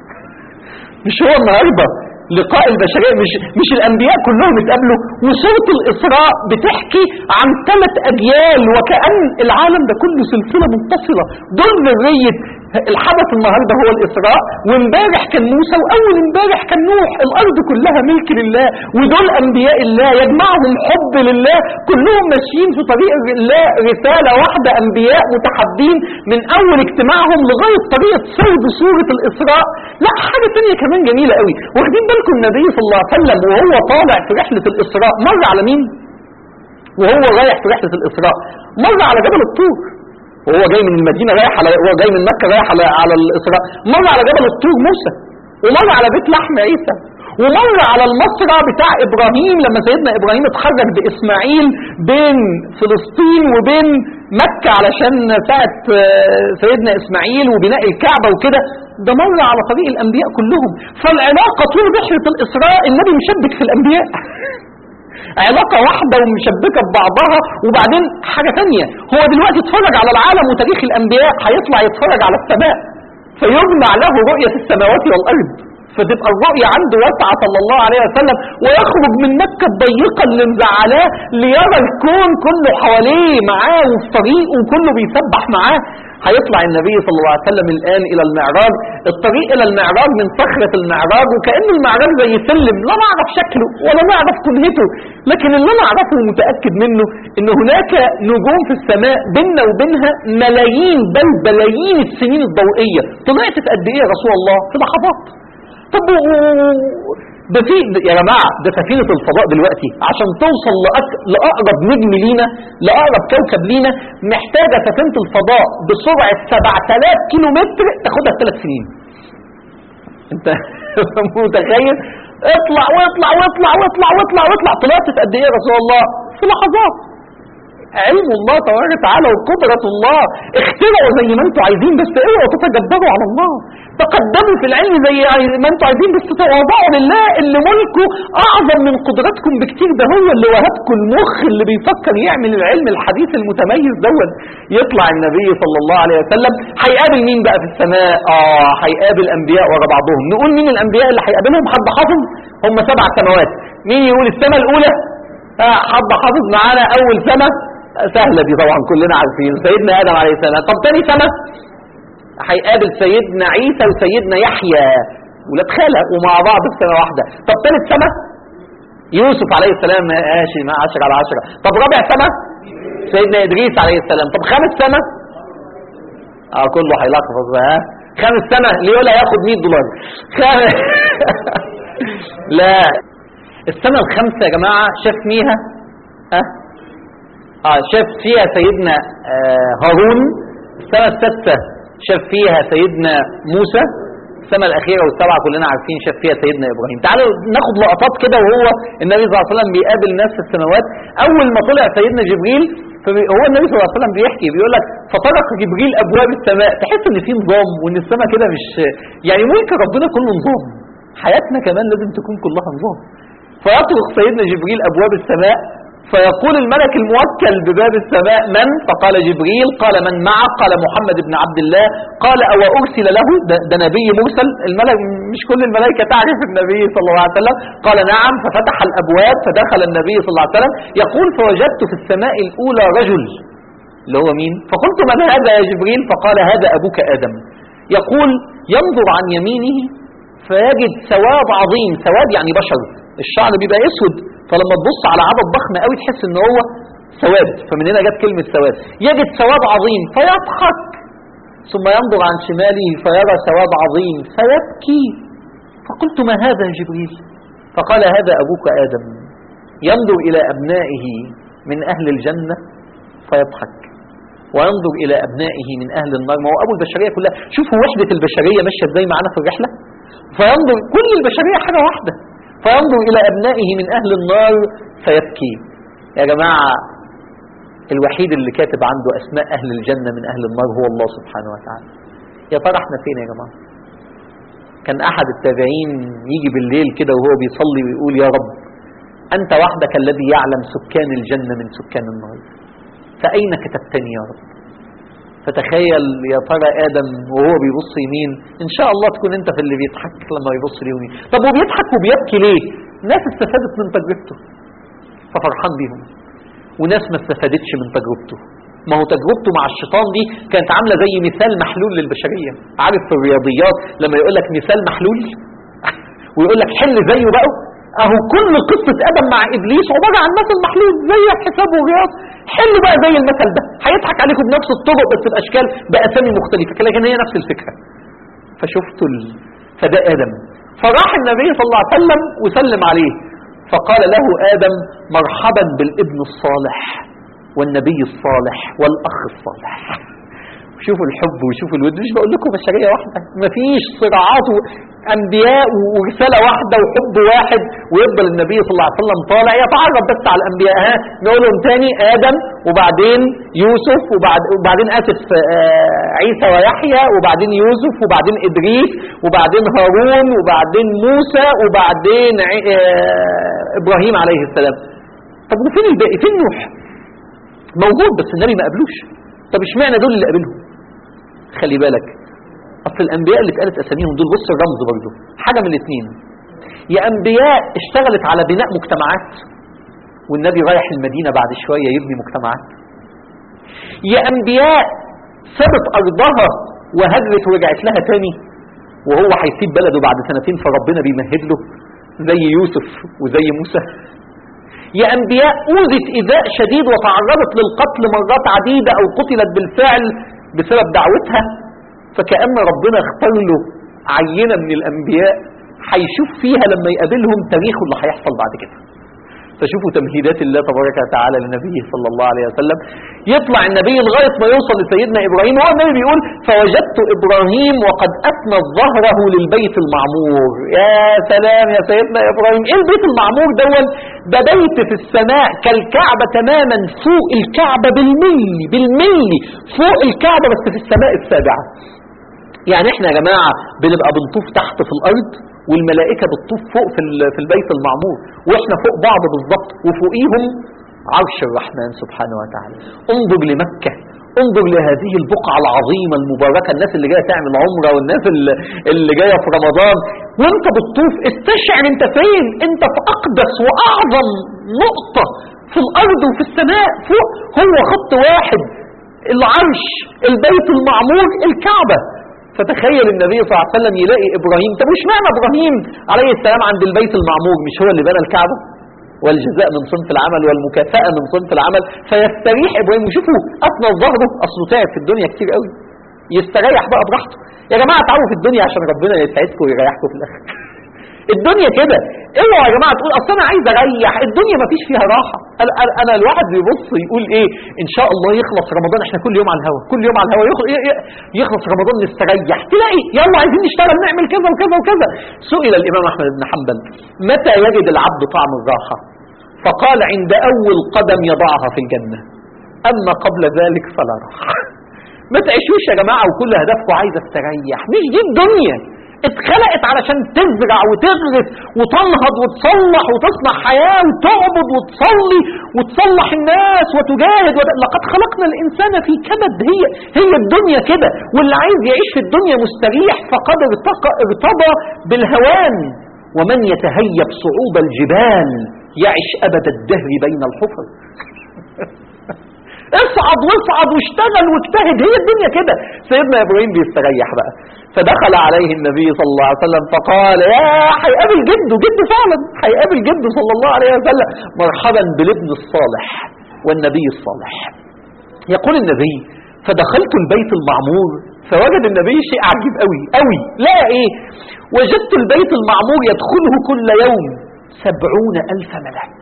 مش هو النهارده لقاء البشريه مش مش الانبياء كلهم اتقابلوا وسوره الاسراء بتحكي عن ثلاث اجيال وكان العالم ده كله سلسله متصله دول ذريه الحدث النهارده هو الاسراء وامبارح كان موسى واول امبارح كان نوح الارض كلها ملك لله ودول انبياء الله يجمعهم حب لله كلهم ماشيين في طريق الله رساله واحده انبياء متحدين من اول اجتماعهم لغايه طريقه سرد سوره الاسراء لا حاجه تانية كمان جميله قوي واخدين بالكم النبي صلى الله عليه وسلم وهو طالع في رحله الاسراء مر على مين وهو رايح في رحله الاسراء مر على جبل الطور وهو جاي من المدينه رايح على هو جاي من مكه رايح على على الاسراء مر على جبل الطور موسى ومر على بيت لحم عيسى ومر على المصرع بتاع ابراهيم لما سيدنا ابراهيم اتحرك باسماعيل بين فلسطين وبين مكه علشان ساعه آه، سيدنا اسماعيل وبناء الكعبه وكده ده مر على طريق الانبياء كلهم فالعلاقه طول رحله الاسراء النبي مشبك في الانبياء علاقة واحدة ومشبكة ببعضها وبعدين حاجة تانية هو دلوقتي اتفرج على العالم وتاريخ الأنبياء هيطلع يتفرج على السماء فيجمع له رؤية السماوات والأرض فتبقى الرؤية عنده واسعة صلى الله عليه وسلم ويخرج من مكة الضيقة اللي مزعلاه ليرى الكون كله حواليه معاه وفي طريقه وكله بيسبح معاه هيطلع النبي صلى الله عليه وسلم الآن إلى المعراج الطريق إلى المعراج من صخرة المعراج وكأن المعراج زي سلم لا نعرف شكله ولا نعرف كنهته لكن اللي أنا أعرفه ومتأكد منه إن هناك نجوم في السماء بيننا وبينها ملايين بل بلايين السنين الضوئية طلعت في قد إيه يا رسول الله في لحظات طب و- ده في يا جماعة ده سفينة الفضاء دلوقتي عشان توصل لأك... لأقرب نجم لينا لأقرب كوكب لينا محتاجة سفينة الفضاء بسرعة 7000 كيلو متر تاخدها في ثلاث سنين انت متخيل اطلع واطلع واطلع واطلع واطلع واطلع طلعت في قد ايه يا رسول الله في لحظات علم الله تبارك وتعالى وقدرة الله اخترعوا زي ما انتوا عايزين بس اوعوا تتجبروا على الله تقدموا في العلم زي ما انتوا عايزين بس تواضعوا لله اللي ملكه اعظم من قدراتكم بكتير ده هو اللي وهبكم المخ اللي بيفكر يعمل العلم الحديث المتميز دوت يطلع النبي صلى الله عليه وسلم هيقابل مين بقى في السماء اه هيقابل انبياء ورا بعضهم نقول مين الانبياء اللي هيقابلهم حد حافظ هم سبع سماوات مين يقول السماء الاولى آه حد حافظ معانا اول سماء سهله دي طبعا كلنا عارفين سيدنا ادم عليه السلام طب تاني سماء هيقابل سيدنا عيسى وسيدنا يحيى ولاد خالة ومع بعض في سنة واحدة طب ثالث سنة يوسف عليه السلام ماشي مع عشرة على عشرة طب رابع سنة سيدنا إدريس عليه السلام طب خامس سنة اه كله هيلخبط ها خامس سنة ليولا ياخد 100 دولار خامس لا السنة الخامسة يا جماعة شاف فيها ها اه شاف فيها سيدنا آه هارون السنة السادسة شاف فيها سيدنا موسى السنة الأخيرة والسبعة كلنا عارفين شاف فيها سيدنا إبراهيم تعالوا ناخد لقطات كده وهو النبي صلى الله عليه وسلم بيقابل ناس في السماوات أول ما طلع سيدنا جبريل هو النبي صلى الله عليه وسلم بيحكي بيقول لك فطرق جبريل أبواب السماء تحس إن في نظام وإن السماء كده مش يعني ملك ربنا كله نظام حياتنا كمان لازم تكون كلها نظام فيطرق سيدنا جبريل أبواب السماء فيقول الملك الموكل بباب السماء من فقال جبريل قال من معه قال محمد بن عبد الله قال أو أرسل له ده, ده نبي مرسل الملك مش كل الملائكة تعرف النبي صلى الله عليه وسلم قال نعم ففتح الأبواب فدخل النبي صلى الله عليه وسلم يقول فوجدت في السماء الأولى رجل اللي هو مين فقلت من هذا يا جبريل فقال هذا أبوك آدم يقول ينظر عن يمينه فيجد سواد عظيم سواد يعني بشر الشعر بيبقى اسود فلما تبص على عدد ضخم قوي تحس ان هو سواد فمن هنا جت كلمة سواد يجد سواد عظيم فيضحك ثم ينظر عن شماله فيرى سواد عظيم فيبكي فقلت ما هذا يا جبريل فقال هذا أبوك آدم ينظر إلى أبنائه من أهل الجنة فيضحك وينظر إلى أبنائه من أهل النار ما هو أبو البشرية كلها شوفوا وحدة البشرية ماشية ازاي معانا في الرحلة فينظر كل البشرية حاجة واحدة فينظر إلى أبنائه من أهل النار فيبكي يا جماعة الوحيد اللي كاتب عنده أسماء أهل الجنة من أهل النار هو الله سبحانه وتعالى يا ترى احنا فين يا جماعة كان أحد التابعين يجي بالليل كده وهو بيصلي ويقول يا رب أنت وحدك الذي يعلم سكان الجنة من سكان النار فأين كتبتني يا رب فتخيل يا ترى آدم وهو بيبص يمين إن شاء الله تكون أنت في اللي بيضحك لما يبص ليمين طب وبيضحك وبيبكي ليه ناس استفادت من تجربته ففرحان بيهم وناس ما استفادتش من تجربته ما هو تجربته مع الشيطان دي كانت عاملة زي مثال محلول للبشرية عارف في الرياضيات لما يقول لك مثال محلول ويقول لك حل زيه بقى اهو كل قصة ادم مع ابليس عبارة عن مثل محلول زي حساب ورياض حلوا بقى زي المثل ده هيضحك عليكم بنفس الطرق بس باشكال باسامي مختلفة لكن هي نفس الفكرة فشفتوا ال... فده ادم فراح النبي صلى الله عليه وسلم وسلم عليه فقال له ادم مرحبا بالابن الصالح والنبي الصالح والاخ الصالح شوفوا الحب وشوفوا الود مش بقول لكم بشريه واحده مفيش صراعات انبياء ورساله واحده وحب واحد ويفضل النبي صلى الله عليه وسلم طالع يتعرف بس على الانبياء ها نقولهم تاني ادم وبعدين يوسف وبعد وبعدين اسف آه عيسى ويحيى وبعدين يوسف وبعدين ادريس وبعدين هارون وبعدين موسى وبعدين آه ابراهيم عليه السلام طب وفين الباقي فين نوح موجود بس النبي ما قابلوش طب اشمعنى دول اللي قابلهم خلي بالك اصل الانبياء اللي اتقالت اساميهم دول بص الرمز برضه حاجه من الاثنين يا انبياء اشتغلت على بناء مجتمعات والنبي رايح المدينه بعد شويه يبني مجتمعات يا انبياء سابت ارضها وهجرت ورجعت لها تاني وهو هيسيب بلده بعد سنتين فربنا بيمهد له زي يوسف وزي موسى يا أنبياء أوذت إيذاء شديد وتعرضت للقتل مرات عديدة أو قتلت بالفعل بسبب دعوتها فكأن ربنا اختار له عينة من الأنبياء هيشوف فيها لما يقابلهم تاريخه اللي هيحصل بعد كده فشوفوا تمهيدات الله تبارك وتعالى لنبيه صلى الله عليه وسلم يطلع النبي لغاية ما يوصل لسيدنا إبراهيم هو النبي بيقول فوجدت إبراهيم وقد أسند ظهره للبيت المعمور يا سلام يا سيدنا إبراهيم إيه البيت المعمور دول ده بيت في السماء كالكعبة تماما فوق الكعبة بالملي بالملي فوق الكعبة بس في السماء السابعة يعني احنا يا جماعة بنبقى بنطوف تحت في الأرض والملائكة بتطوف فوق في, ال- في البيت المعمور واحنا فوق بعض بالظبط وفوقيهم عرش الرحمن سبحانه وتعالى انظر لمكة انظر لهذه البقعة العظيمة المباركة الناس اللي جاية تعمل عمرة والناس اللي, اللي جاية في رمضان وانت بتطوف استشعر انت فين انت في اقدس واعظم نقطة في الارض وفي السماء فوق هو خط واحد العرش البيت المعمور الكعبة فتخيل النبي صلى الله عليه وسلم يلاقي ابراهيم طب مش معنى ابراهيم عليه السلام عند البيت المعمور مش هو اللي بنى الكعبه والجزاء من صنف العمل والمكافأة من صنف العمل فيستريح ابراهيم وشوفوا اثنى ظهره اصله تعب في الدنيا كتير قوي يستريح بقى براحته يا جماعه تعالوا في الدنيا عشان ربنا يسعدكم ويريحكم في الاخر الدنيا كده اوعوا يا جماعه تقول اصل انا عايز اريح الدنيا ما فيش فيها راحه انا, أنا- انا الواحد بيبص يقول ايه ان شاء الله يخلص رمضان احنا كل يوم على الهوا كل يوم على الهوا يخلص, يخلص رمضان نستريح تلاقي يلا عايزين نشتغل نعمل كذا وكذا وكذا سئل الامام احمد بن حنبل متى يجد العبد طعم الراحه فقال عند اول قدم يضعها في الجنه اما قبل ذلك فلا راحه ما تعيشوش يا جماعه وكل هدفكم عايز استريح مش دي الدنيا اتخلقت علشان تزرع وتغرس وتنهض وتصلح وتصنع حياة وتعبد وتصلي وتصلح الناس وتجاهد وت... لقد خلقنا الإنسان في كبد هي هي الدنيا كده واللي عايز يعيش في الدنيا مستريح فقد ارتقى ارتضى بالهوان ومن يتهيب صعود الجبال يعش أبد الدهر بين الحفر اصعد واصعد واشتغل واجتهد هي الدنيا كده سيدنا ابراهيم بيستريح بقى فدخل عليه النبي صلى الله عليه وسلم فقال يا هيقابل جده جده فعلا هيقابل جده صلى الله عليه وسلم مرحبا بالابن الصالح والنبي الصالح يقول النبي فدخلت البيت المعمور فوجد النبي شيء عجيب قوي قوي لا ايه وجدت البيت المعمور يدخله كل يوم سبعون ألف ملك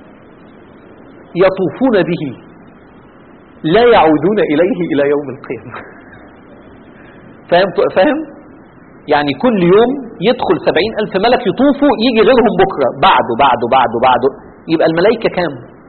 يطوفون به لا يعودون إليه إلى يوم القيامة فاهم فاهم يعني كل يوم يدخل سبعين ألف ملك يطوفوا يجي غيرهم بكرة بعده بعده بعده بعده يبقى الملائكة كام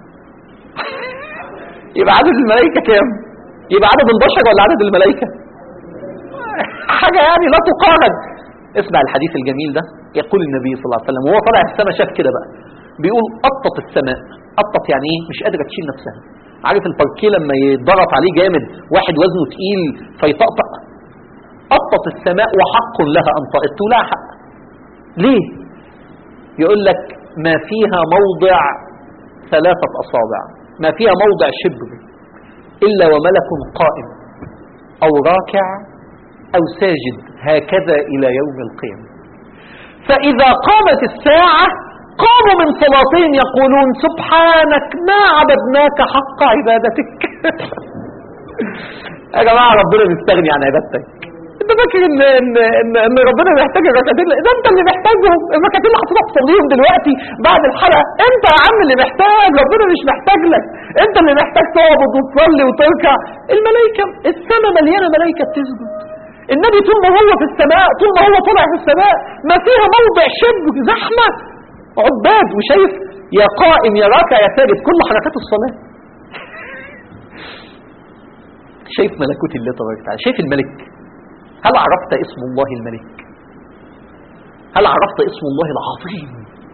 يبقى عدد الملائكة كام يبقى عدد البشر ولا عدد الملائكة حاجة يعني لا تقارن اسمع الحديث الجميل ده يقول النبي صلى الله عليه وسلم وهو طالع السماء شاف كده بقى بيقول قطت السماء قطت يعني ايه مش قادرة تشيل نفسها عارف الباركيه لما يتضغط عليه جامد واحد وزنه تقيل فيطقطق قطت السماء وحق لها ان تقط لها حق ليه يقول لك ما فيها موضع ثلاثة أصابع ما فيها موضع شبر إلا وملك قائم أو راكع أو ساجد هكذا إلى يوم القيامة فإذا قامت الساعة قاموا من صلاتهم يقولون سبحانك ما عبدناك حق عبادتك يا جماعة ربنا بيستغني عن عبادتك انت فاكر ان ان ان, إن ربنا محتاج الركعتين ده انت اللي محتاجهم الركعتين اللي هتروح تصليهم دلوقتي بعد الحلقه انت يا عم اللي محتاج ربنا مش محتاج لك انت اللي محتاج تعبد وتصلي وتركع الملائكه السماء مليانه ملائكه بتسجد النبي طول ما هو في السماء طول ما هو طالع في السماء ما فيها موضع شبر زحمه عباد وشايف يا قائم يا راكع يا ساجد كل حركات الصلاه شايف ملكوت الله تبارك وتعالى شايف الملك هل عرفت اسم الله الملك هل عرفت اسم الله العظيم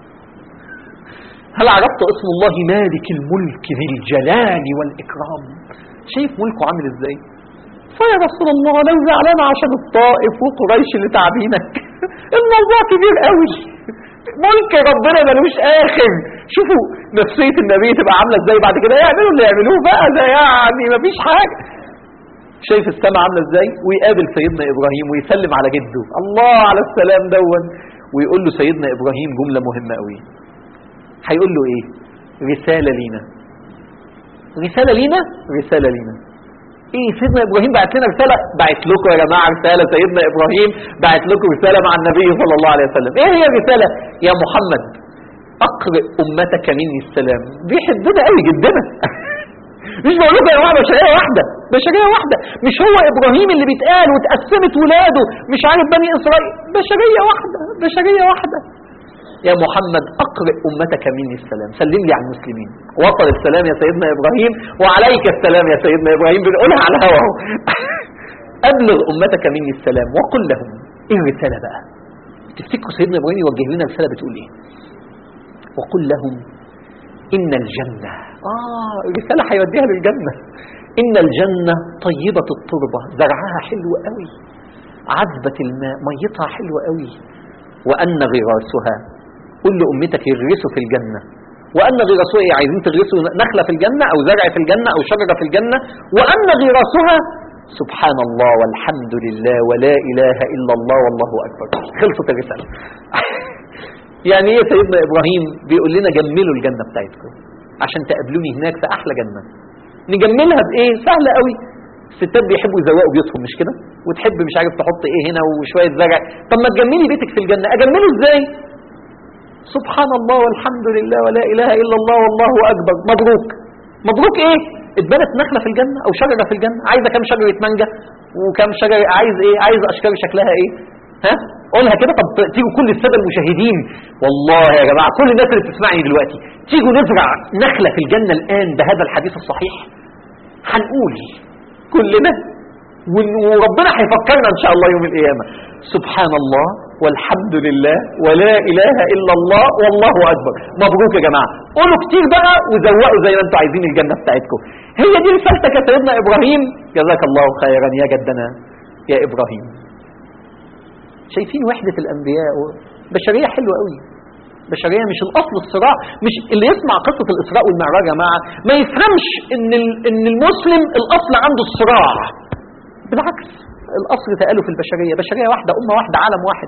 هل عرفت اسم الله مالك الملك ذي الجلال والإكرام شايف ملكه عامل ازاي فيا رسول الله لو زعلان عشان الطائف وقريش اللي تعبينك الموضوع كبير قوي ملك ربنا ملوش اخر شوفوا نفسية النبي تبقى عاملة ازاي بعد كده يعملوا اللي يعملوه بقى ده يعني مفيش حاجة شايف السماء عامله ازاي ويقابل سيدنا ابراهيم ويسلم على جده الله على السلام دون ويقول له سيدنا ابراهيم جمله مهمه قوي هيقول له ايه رساله لينا رساله لينا رساله لينا ايه سيدنا ابراهيم بعت لنا رساله بعت لكم يا جماعه رساله سيدنا ابراهيم بعت لكم رساله مع النبي صلى الله عليه وسلم ايه هي الرساله يا محمد اقرئ امتك مني السلام بيحبنا قوي جدنا مش بقول لكم يا جماعه بشريه واحده بشريه واحده مش هو ابراهيم اللي بيتقال واتقسمت ولاده مش عارف بني اسرائيل بشريه واحده بشريه واحده يا محمد اقرئ امتك مني السلام سلم لي على المسلمين وصل السلام يا سيدنا ابراهيم وعليك السلام يا سيدنا ابراهيم بنقولها على الهوا اهو ابلغ امتك مني السلام وقل لهم ايه الرساله بقى تفتكروا سيدنا ابراهيم يوجه لنا رساله بتقول ايه وقل لهم ان الجنه اه رساله هيوديها للجنه ان الجنه طيبه التربه زرعها حلو قوي عذبه الماء ميتها حلوه قوي وان غراسها قل لامتك يغرسوا في الجنه وان غراسها ايه عايزين تغرسوا نخله في الجنه او زرع في الجنه او شجره في الجنه وان غراسها سبحان الله والحمد لله ولا اله الا الله والله اكبر خلصت الرساله يعني ايه سيدنا ابراهيم بيقول لنا جملوا الجنه بتاعتكم عشان تقابلوني هناك في احلى جنه نجملها بايه سهله قوي الستات بيحبوا يزوقوا بيوتهم مش كده وتحب مش عارف تحط ايه هنا وشويه زرع طب ما تجملي بيتك في الجنه اجمله ازاي سبحان الله والحمد لله ولا اله الا الله والله اكبر مبروك مبروك ايه اتبنت نخله في الجنه او شجره في الجنه عايزه كام شجره مانجا وكام شجره عايز ايه عايز اشجار شكلها ايه ها قولها كده طب تيجوا كل الساده المشاهدين والله يا جماعه كل الناس اللي بتسمعني دلوقتي تيجوا نزرع نخله في الجنه الان بهذا الحديث الصحيح هنقول كلنا ون- وربنا هيفكرنا ان شاء الله يوم القيامه سبحان الله والحمد لله ولا اله الا الله والله اكبر مبروك يا جماعه قولوا كتير بقى وزوقوا زي ما انتم عايزين الجنه بتاعتكم هي دي رسالتك يا سيدنا ابراهيم جزاك الله خيرا يا جدنا يا ابراهيم شايفين وحده الانبياء بشريه حلوه قوي بشريه مش الاصل الصراع مش اللي يسمع قصه الاسراء والمعراج يا جماعه ما يفهمش ان ال- ان المسلم الاصل عنده الصراع بالعكس الاصل تالف البشريه بشريه واحده امه واحده عالم واحد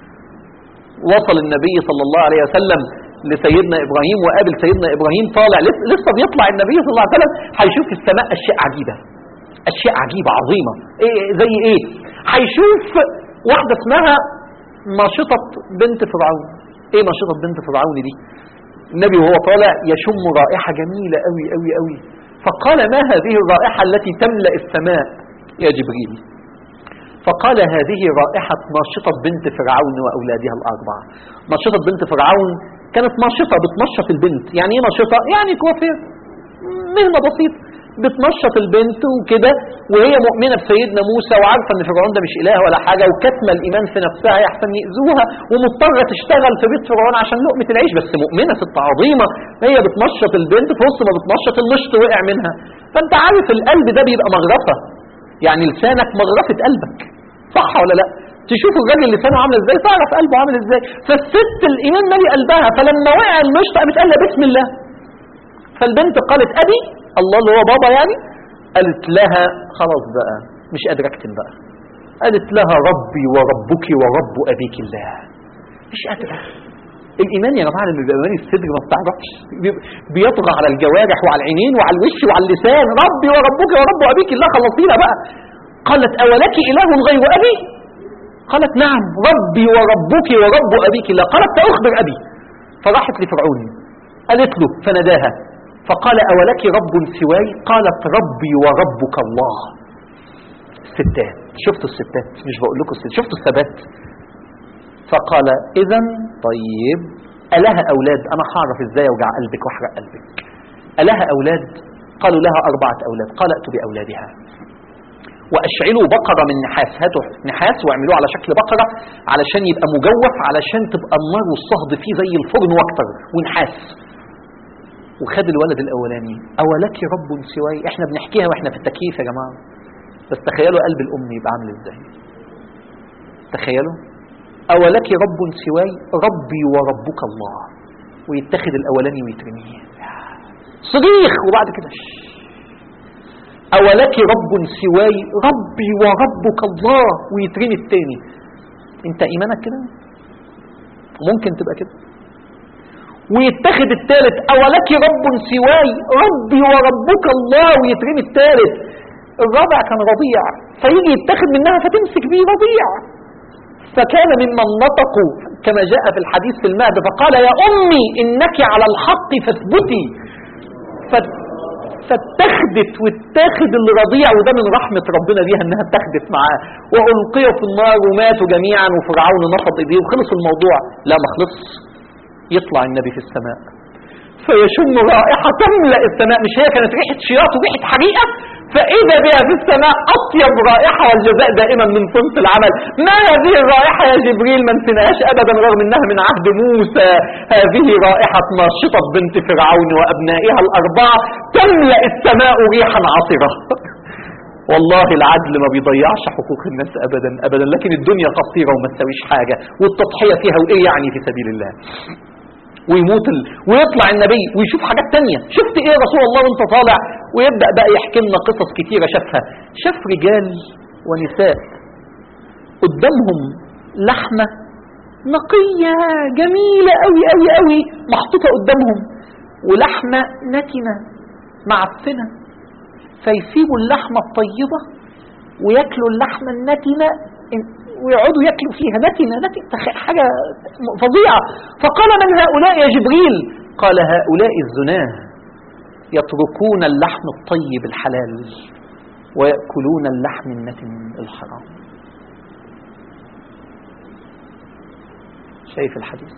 وصل النبي صلى الله عليه وسلم لسيدنا ابراهيم وقابل سيدنا ابراهيم طالع لس- لسه بيطلع النبي صلى الله عليه وسلم هيشوف في السماء اشياء عجيبه اشياء عجيبه عظيمه ايه زي ايه هيشوف واحده اسمها ناشطه بنت فرعون ايه ناشطه بنت فرعون دي النبي وهو طالع يشم رائحه جميله قوي قوي قوي فقال ما هذه الرائحه التي تملا السماء يا جبريل فقال هذه رائحة ناشطة بنت فرعون وأولادها الأربعة ناشطة بنت فرعون كانت ناشطة بتنشط البنت يعني ايه ناشطة؟ يعني كوافير مهنة بسيطة بتنشط البنت وكده وهي مؤمنة بسيدنا موسى وعارفة ان فرعون ده مش اله ولا حاجة وكاتمة الايمان في نفسها يحسن يأذوها ومضطرة تشتغل في بيت فرعون عشان لقمة العيش بس مؤمنة ست عظيمة هي بتنشط البنت في وسط ما بتنشط المشط وقع منها فانت عارف القلب ده بيبقى مغرفة يعني لسانك مغرفة قلبك صح ولا لا تشوف الراجل لسانه عامل ازاي تعرف قلبه عامل ازاي فالست الايمان مالي قلبها فلما وقع المشط قامت قال لها بسم الله فالبنت قالت ابي الله اللي هو بابا يعني قالت لها خلاص بقى مش قادره اكتم بقى قالت لها ربي وربك ورب ابيك الله مش قادره الايمان يا جماعه لما بيبقى مالي الصدر ما بتعرفش بيبقى- بيطغى على الجوارح وعلى العينين وعلى الوش وعلى اللسان ربي وربك ورب ابيك الله خلصينا بقى قالت اولك اله غير ابي قالت نعم ربي وربك ورب ابيك الله قالت ساخبر ابي فراحت لفرعون قالت له فناداها فقال اولك رب سواي قالت ربي وربك الله الستات شفتوا الستات مش بقول لكم الستات شفتوا الثبات فقال اذا طيب ألها أولاد أنا هعرف إزاي أوجع قلبك وأحرق قلبك ألها أولاد قالوا لها أربعة أولاد قال أتوا بأولادها وأشعلوا بقرة من نحاس هاتوا نحاس واعملوه على شكل بقرة علشان يبقى مجوف علشان تبقى النار والصهد فيه زي الفرن واكتر ونحاس وخد الولد الأولاني أولك رب سواي احنا بنحكيها واحنا في التكييف يا جماعة بس تخيلوا قلب الأم يبقى عامل ازاي تخيلوا أولك رب سواي ربي وربك الله ويتخذ الأولاني ويترميه صريخ وبعد كده شش. أولك رب سواي ربي وربك الله ويترمي التاني انت ايمانك كده ممكن تبقى كده ويتخذ الثالث أولك رب سواي ربي وربك الله ويترمي الثالث الرابع كان رضيع فيجي يتخذ منها فتمسك بيه رضيع فكان ممن نطقوا كما جاء في الحديث في المهد فقال يا أمي إنك على الحق فاثبتي فت- فاتخذت واتاخد الرضيع وده من رحمة ربنا بيها انها اتخذت معاه وألقيوا في النار وماتوا جميعا وفرعون نفض ايديه وخلص الموضوع لا ما خلصش يطلع النبي في السماء فيشم رائحة تملأ السماء مش هي كانت ريحة شياط وريحة حريقة فإذا بها في السماء أطيب رائحة والجزاء دائما من صنف العمل ما هذه الرائحة يا جبريل ما نسيناهاش أبدا رغم أنها من عهد موسى هذه رائحة ناشطة بنت فرعون وأبنائها الأربعة تملأ السماء ريحا عطرة والله العدل ما بيضيعش حقوق الناس ابدا ابدا لكن الدنيا قصيره وما تساويش حاجه والتضحيه فيها وايه يعني في سبيل الله ويموت ال... ويطلع النبي ويشوف حاجات تانية شفت ايه يا رسول الله وانت طالع ويبدأ بقى يحكي لنا قصص كتيرة شافها شاف رجال ونساء قدامهم لحمة نقية جميلة قوي قوي قوي محطوطة قدامهم ولحمة نتنة معفنة فيسيبوا اللحمة الطيبة وياكلوا اللحمة النتنة ويقعدوا ياكلوا فيها نتنة نتنة تخ- حاجة فظيعة فقال من هؤلاء يا جبريل قال هؤلاء الزناه يتركون اللحم الطيب الحلال ويأكلون اللحم النتن الحرام شايف الحديث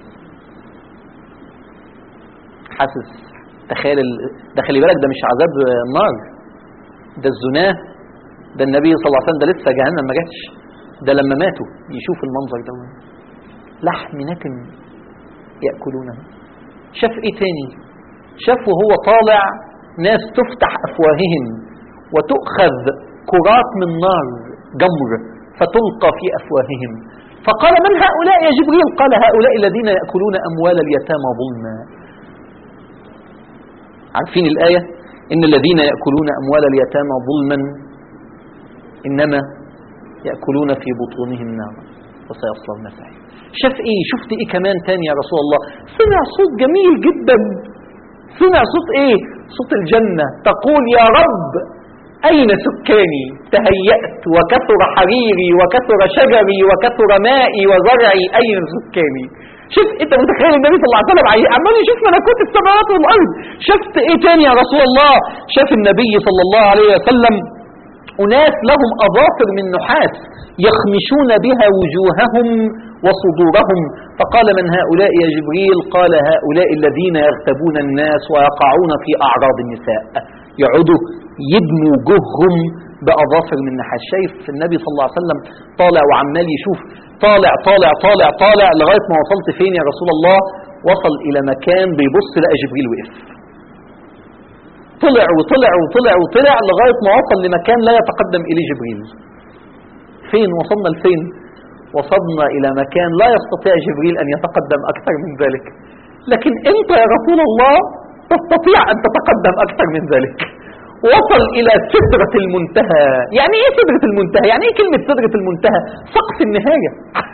حاسس تخيل ال... ده خلي بالك ده مش عذاب النار ده الزناه ده النبي صلى الله عليه وسلم ده لسه جهنم ما جاتش ده لما ماتوا يشوف المنظر ده لحم نتن يأكلونه شاف ايه تاني شاف وهو طالع ناس تفتح افواههم وتؤخذ كرات من نار جمر فتلقى في افواههم فقال من هؤلاء يا جبريل قال هؤلاء الذين يأكلون أموال اليتامى ظلما عارفين الآية إن الذين يأكلون أموال اليتامى ظلما إنما يأكلون في بطونهم نارا وسيصلون سعيرا شاف ايه شفت ايه كمان تاني يا رسول الله سمع صوت جميل جدا سمع صوت ايه صوت الجنة تقول يا رب أين سكاني تهيأت وكثر حريري وكثر شجري وكثر مائي وزرعي أين سكاني شوف انت متخيل النبي صلى الله عليه وسلم عي- عمال يشوف ملكوت السماوات والارض شفت ايه تاني يا رسول الله شاف النبي صلى الله عليه وسلم أناس لهم أظافر من نحاس يخمشون بها وجوههم وصدورهم فقال من هؤلاء يا جبريل قال هؤلاء الذين يغتابون الناس ويقعون في أعراض النساء يقعدوا يدموا وجوههم بأظافر من نحاس شايف النبي صلى الله عليه وسلم طالع وعمال يشوف طالع طالع طالع طالع لغاية ما وصلت فين يا رسول الله وصل إلى مكان بيبص لقى جبريل وقف طلع وطلع وطلع وطلع لغاية ما وصل لمكان لا يتقدم إليه جبريل فين وصلنا لفين وصلنا إلى مكان لا يستطيع جبريل أن يتقدم أكثر من ذلك لكن أنت يا رسول الله تستطيع أن تتقدم أكثر من ذلك وصل إلى سدرة المنتهى يعني إيه سدرة المنتهى يعني إيه كلمة سدرة المنتهى سقف النهاية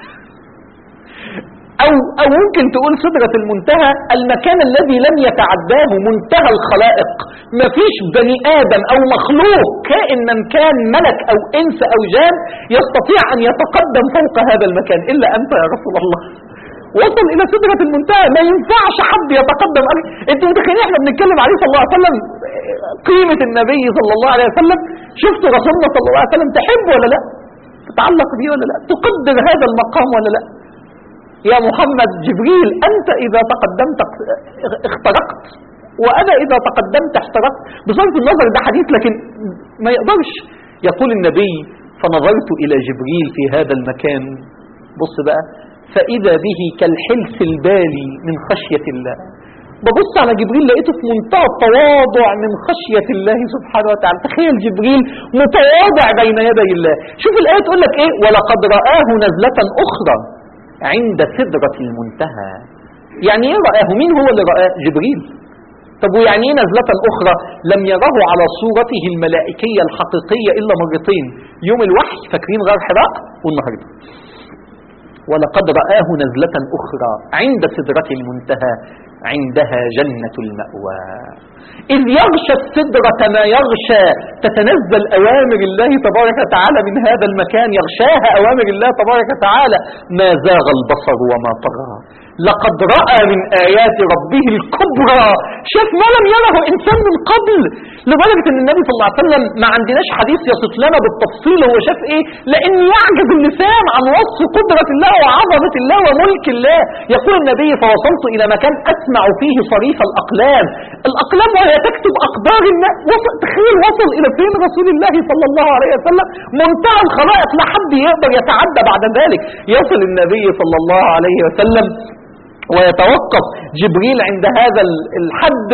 أو, أو ممكن تقول سدرة المنتهى المكان الذي لم يتعداه منتهى الخلائق مفيش بني آدم أو مخلوق كائن من كان ملك أو إنس أو جان يستطيع أن يتقدم فوق هذا المكان إلا أنت يا رسول الله وصل إلى سدرة المنتهى ما ينفعش حد يتقدم أبدا أنتوا متخيلين احنا بنتكلم عليه صلى الله عليه وسلم قيمة النبي صلى الله عليه وسلم شفتوا رسولنا صلى الله عليه وسلم تحب ولا لا تتعلق به ولا لا تقدر هذا المقام ولا لا يا محمد جبريل أنت إذا تقدمت اخترقت وأنا إذا تقدمت احترقت بصرف النظر ده حديث لكن ما يقدرش يقول النبي فنظرت إلى جبريل في هذا المكان بص بقى فإذا به كالحلس البالي من خشية الله ببص على جبريل لقيته في منتهى التواضع من خشية الله سبحانه وتعالى تخيل جبريل متواضع بين يدي الله شوف الآية تقول لك إيه ولقد رآه نزلة أخرى عند سدرة المنتهى يعني ايه رآه مين هو اللي رآه جبريل طب ويعني ايه نزلة أخرى لم يره على صورته الملائكية الحقيقية إلا مرتين يوم الوحي فاكرين غار حراء والنهاردة ولقد رآه نزلة أخرى عند سدرة المنتهى عندها جنة المأوى إذ يغشى السدرة ما يغشى تتنزل أوامر الله تبارك وتعالى من هذا المكان يغشاها أوامر الله تبارك وتعالى ما زاغ البصر وما طغى لقد رأى من آيات ربه الكبرى شاف ما لم يره إنسان من قبل لدرجة أن النبي صلى الله عليه وسلم ما عندناش حديث يصف لنا بالتفصيل هو شاف إيه لأن يعجز اللسان عن وصف قدرة الله وعظمة الله وملك الله يقول النبي فوصلت إلى مكان أسمع فيه صريف الأقلام الأقلام وهي تكتب أقدار الناس وصل تخيل وصل إلى فين رسول الله صلى الله عليه وسلم منتهى الخلائق لا حد يقدر يتعدى بعد ذلك يصل النبي صلى الله عليه وسلم ويتوقف جبريل عند هذا الحد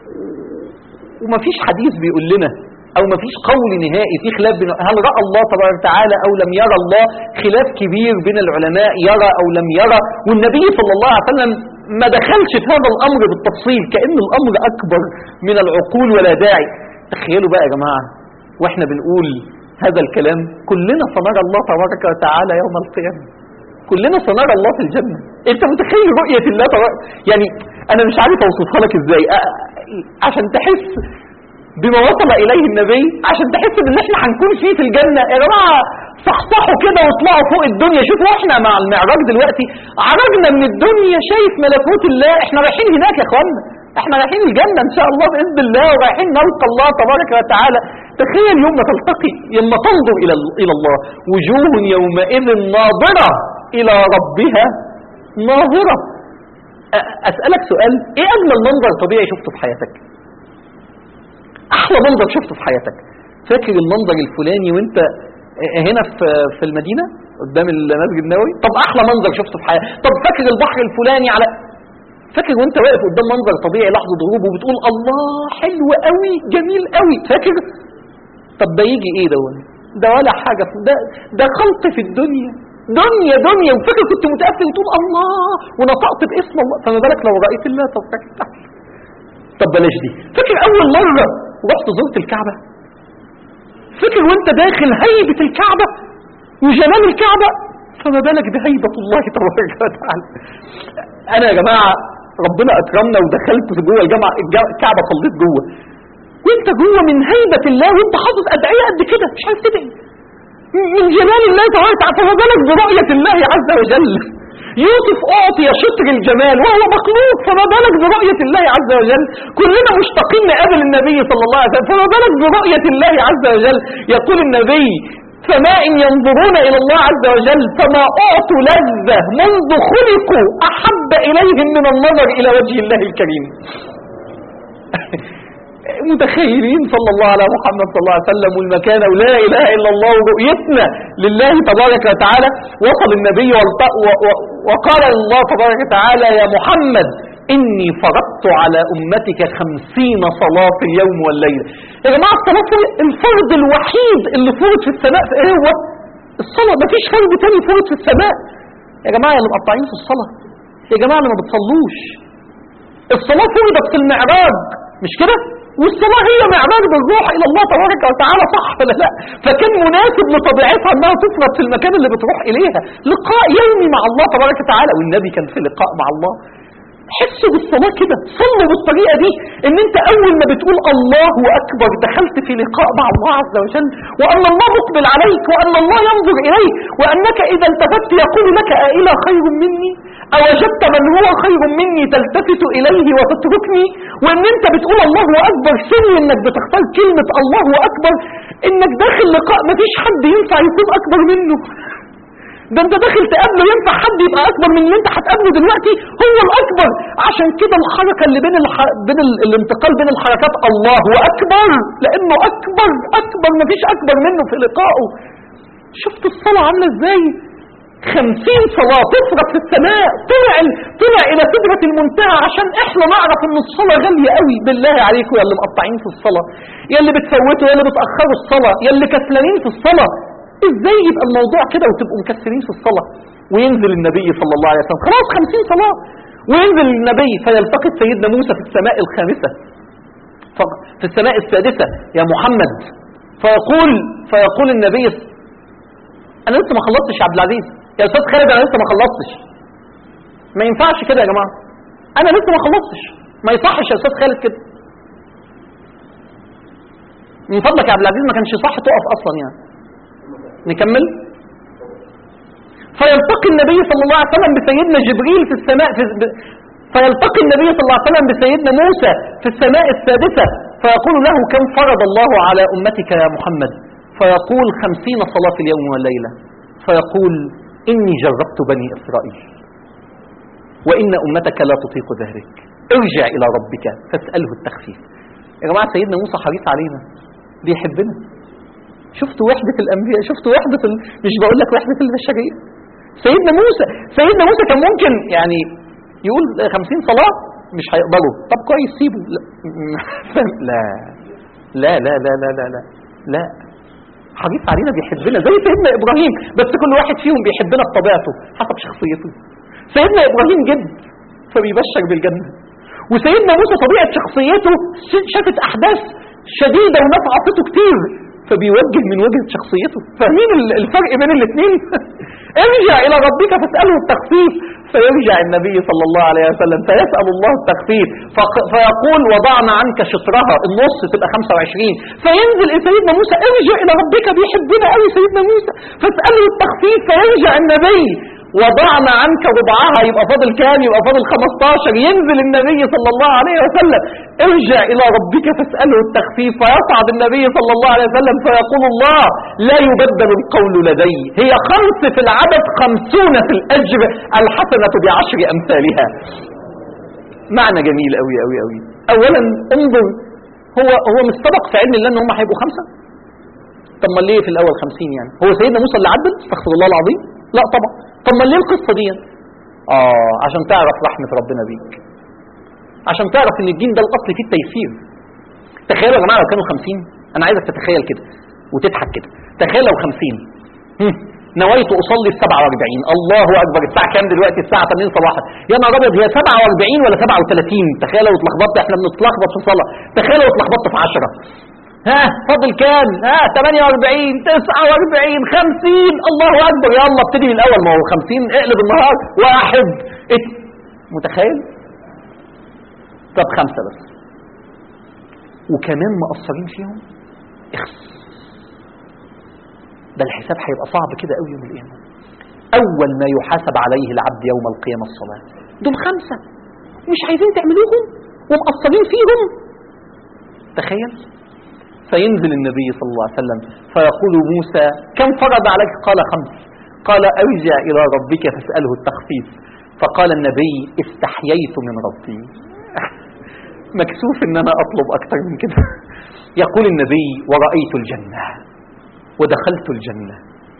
ومفيش حديث بيقول لنا او مفيش قول نهائي في خلاف بين هل راى الله تبارك وتعالى او لم يرى الله خلاف كبير بين العلماء يرى او لم يرى والنبي صلى الله عليه وسلم ما دخلش في هذا الامر بالتفصيل كان الامر اكبر من العقول ولا داعي تخيلوا بقى يا جماعه واحنا بنقول هذا الكلام كلنا سنرى الله تبارك وتعالى يوم القيامه كلنا سنرى الله في الجنة انت متخيل رؤية الله تبارك يعني انا مش عارف اوصفها لك ازاي أ- عشان تحس بما وصل اليه النبي عشان تحس ان احنا هنكون فيه في الجنة يا جماعة صحصحوا كده واطلعوا فوق الدنيا شوفوا احنا مع المعراج دلوقتي عرجنا من الدنيا شايف ملكوت الله احنا رايحين هناك يا اخوانا احنا رايحين الجنة ان شاء الله باذن الله ورايحين نلقى الله تبارك وتعالى تخيل يوم ما تلتقي يوم تنظر الى الى الله وجوه يومئذ ناظرة الى ربها ناظرة أ- اسألك سؤال ايه اجمل منظر طبيعي شفته في حياتك احلى منظر شفته في حياتك فاكر المنظر الفلاني وانت هنا في في المدينة قدام المسجد النبوي طب احلى منظر شفته في حياتك طب فاكر البحر الفلاني على فاكر وانت واقف قدام منظر طبيعي لحظة غروب وبتقول الله حلو قوي جميل قوي فاكر طب ده يجي ايه ده ده ولا حاجة ده ده خلط في الدنيا دنيا دنيا وفاكر كنت متأثر وتقول الله ونطقت باسم الله فما بالك لو رأيت الله طب فاكر طب بلاش دي فاكر أول مرة رحت زرت الكعبة فاكر وانت داخل هيبة الكعبة وجمال الكعبة فما بالك بهيبة الله تبارك وتعالى أنا يا جماعة ربنا أكرمنا ودخلت في جوه الجامعة الجا- الكعبة صليت جوه وانت جوه من هيبة الله وانت حافظ أدعية قد كده مش عارف تدعي من جلال الله تبارك وتعالى فما بالك برؤية الله عز وجل يوسف أعطي شطر الجمال وهو مخلوق فما بالك برؤية الله عز وجل كلنا مشتاقين نقابل النبي صلى الله عليه وسلم فما بالك برؤية الله عز وجل يقول النبي فما إن ينظرون إلى الله عز وجل فما أعطوا لذة منذ خلقوا أحب إليهم من النظر إلى وجه الله الكريم متخيلين صلى الله على محمد صلى الله عليه وسلم والمكان ولا إله إلا الله ورؤيتنا لله تبارك وتعالى وصل النبي والط- و- و- وقال الله تبارك وتعالى يا محمد إني فرضت على أمتك خمسين صلاة في اليوم والليلة يا جماعة الصلاة الفرض الوحيد اللي فرض في السماء في إيه هو الصلاة مفيش فرض تاني فرض في السماء يا جماعة اللي مقطعين في الصلاة يا جماعة اللي ما بتصلوش الصلاة فرضت في المعراج مش كده والصلاة هي معراج بالروح إلى الله تبارك وتعالى صح ولا لا فكان مناسب لطبيعتها أنها تفرض في المكان اللي بتروح إليها لقاء يومي مع الله تبارك وتعالى والنبي كان في لقاء مع الله حسوا بالصلاة كده صلوا بالطريقة دي ان انت اول ما بتقول الله اكبر دخلت في لقاء مع الله عز وجل وان الله مقبل عليك وان الله ينظر اليك وانك اذا التفت يقول لك أإلى خير مني اوجدت من هو خير مني تلتفت اليه وتتركني وان انت بتقول الله اكبر سن انك بتختار كلمة الله اكبر انك داخل لقاء مفيش حد ينفع يكون اكبر منه ده انت داخل تقابله ينفع حد يبقى اكبر من اللي انت هتقابله دلوقتي هو الاكبر عشان كده الحركه اللي بين الح... بين ال... الانتقال بين الحركات الله اكبر لانه اكبر اكبر مفيش اكبر منه في لقائه شفت الصلاه عامله ازاي خمسين صلاة تفرض في السماء طلع ال- طلع إلى سدرة المنتهى عشان إحنا نعرف إن الصلاة غالية قوي بالله عليكم يا اللي مقطعين في الصلاة يا اللي بتفوتوا يا اللي بتأخروا الصلاة يا اللي كسلانين في الصلاة إزاي يبقى الموضوع كده وتبقوا مكسلين في الصلاة وينزل النبي صلى الله عليه وسلم خلاص خمسين صلاة وينزل النبي فيلتقط سيدنا موسى في السماء الخامسة ف- في السماء السادسة يا محمد فيقول فيقول النبي انا لسه ما خلصتش يا عبد العزيز يا استاذ خالد انا لسه ما خلصتش ما ينفعش كده يا جماعه انا لسه ما خلصتش ما يصحش يا استاذ خالد كده من فضلك يا عبد العزيز ما كانش صح تقف اصلا يعني نكمل فيلتقي النبي صلى الله عليه وسلم بسيدنا جبريل في السماء في ب... فيلتقي النبي صلى الله عليه وسلم بسيدنا موسى في السماء السادسة فيقول له كم فرض الله على أمتك يا محمد فيقول خمسين صلاة في اليوم والليلة فيقول إني جربت بني إسرائيل وإن أمتك لا تطيق ذلك ارجع إلى ربك فاسأله التخفيف يا جماعة سيدنا موسى حريص علينا بيحبنا شفتوا وحدة الأنبياء شفتوا وحدة ال... مش بقول لك وحدة البشرية سيدنا موسى سيدنا موسى كان ممكن يعني يقول خمسين صلاة مش هيقبلوا طب كويس سيبه لا لا لا لا لا لا لا لا حريص علينا بيحبنا زي سيدنا إبراهيم بس كل واحد فيهم بيحبنا بطبيعته حسب شخصيته سيدنا إبراهيم جد فبيبشر بالجنة وسيدنا موسى طبيعة شخصيته شافت أحداث شديدة وناس عطته كتير فبيوجه من وجهة شخصيته فاهمين الفرق بين الاثنين ارجع إلى ربك فاسأله التخفيف فيرجع النبي صلى الله عليه وسلم فيسأل الله التخفيف فق- فيقول وضعنا عنك شطرها النص تبقى 25 فينزل سيدنا موسى ارجع إلى ربك بيحبنا قوي سيدنا موسى فاسأله التخفيف فيرجع النبي وضعنا عنك ربعها يبقى فاضل كام يبقى فاضل 15 ينزل النبي صلى الله عليه وسلم ارجع إلى ربك فاسأله التخفيف فيصعد النبي صلى الله عليه وسلم فيقول الله لا يبدل القول لدي هي خمس في العدد خمسون في الأجر الحسنة بعشر أمثالها معنى جميل قوي قوي قوي أولا انظر هو هو مش سبق في علم الله ان هم هيبقوا خمسة طب ما ليه في الأول خمسين يعني هو سيدنا موسى اللي عدل استغفر الله العظيم لا طبعا طب ما ليه القصة دي آه عشان تعرف رحمة ربنا بيك عشان تعرف ان الدين ده الاصل فيه التيسير تخيلوا يا جماعه لو كانوا 50 انا عايزك تتخيل كده وتضحك كده تخيل لو 50 هم، نويت اصلي ال 47 الله اكبر الساعه كام دلوقتي الساعه 8 صباحا يا نهار ابيض هي 47 ولا 37 تخيل لو اتلخبطت احنا بنتلخبط في الصلاه تخيل لو اتلخبطت في 10 ها فاضل كام ها 48 49 50 الله اكبر يلا ابتدي من الاول ما هو 50 اقلب النهار واحد ات... متخيل طب خمسة بس وكمان مقصرين فيهم اخس ده الحساب هيبقى صعب كده قوي يوم القيامة أول ما يحاسب عليه العبد يوم القيامة الصلاة دول خمسة مش عايزين تعملوهم ومقصرين فيهم تخيل فينزل النبي صلى الله عليه وسلم فيقول موسى كم فرض عليك قال خمس قال ارجع إلى ربك فاسأله التخفيف فقال النبي استحييت من ربي مكسوف ان انا اطلب اكتر من كده يقول النبي ورأيت الجنة ودخلت الجنة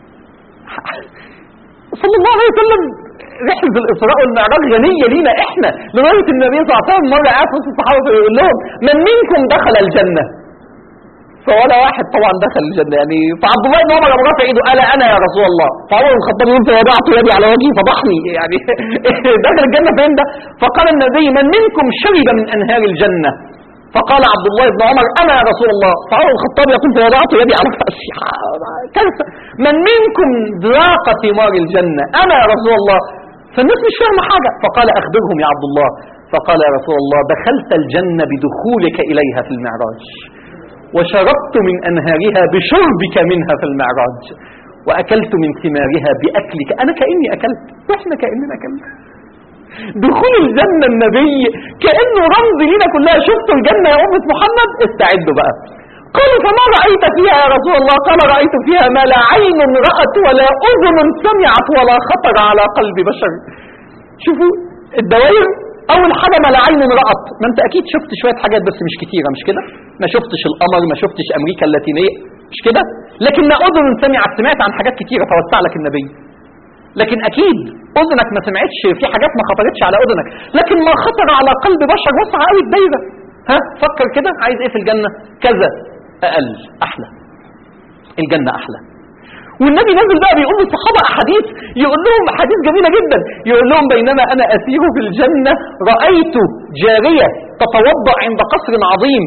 صلى الله عليه وسلم رحلة الإسراء والمعراج غنية لينا إحنا لغاية النبي صلى الله عليه وسلم مرة قاعد وسط الصحابة يقول لهم من منكم دخل الجنة فولا واحد طبعا دخل الجنة يعني فعبد الله بن عمر لما رفع ايده قال انا يا رسول الله فعمر بن الخطاب يقول فوضعت يدي على وجهي فضحني يعني دخل الجنة فين ده فقال النبي من منكم شرب من انهار الجنة فقال عبد الله بن عمر انا يا رسول الله فعمر بن الخطاب يقول فوضعت يدي على راسي كارثة من منكم ذاق ثمار الجنة انا يا رسول الله فالناس مش فاهمة حاجة فقال اخبرهم يا عبد الله فقال يا رسول الله دخلت الجنة بدخولك اليها في المعراج وشربت من أنهارها بشربك منها في المعراج وأكلت من ثمارها بأكلك أنا كأني أكلت وإحنا كأننا أكلنا دخول الجنة النبي كأنه رمز لنا كلها شفتوا الجنة يا أمة محمد استعدوا بقى قالوا فما رأيت فيها يا رسول الله قال رأيت فيها ما لا عين رأت ولا أذن سمعت ولا خطر على قلب بشر شوفوا الدوائر اول حاجه ما لا عين رأت ما انت اكيد شفت شويه حاجات بس مش كتيره مش كده ما شفتش القمر ما شفتش امريكا اللاتينيه مش كده لكن ما اذن سمعت سمعت عن حاجات كتيره توسع لك النبي لكن اكيد اذنك ما سمعتش في حاجات ما خطرتش على اذنك لكن ما خطر على قلب بشر وسع قوي الدايره ها فكر كده عايز ايه في الجنه كذا اقل احلى الجنه احلى والنبي نزل بقى بيقول للصحابة أحاديث يقول لهم أحاديث جميلة جدا يقول لهم بينما أنا أسير في الجنة رأيت جارية تتوضأ عند قصر عظيم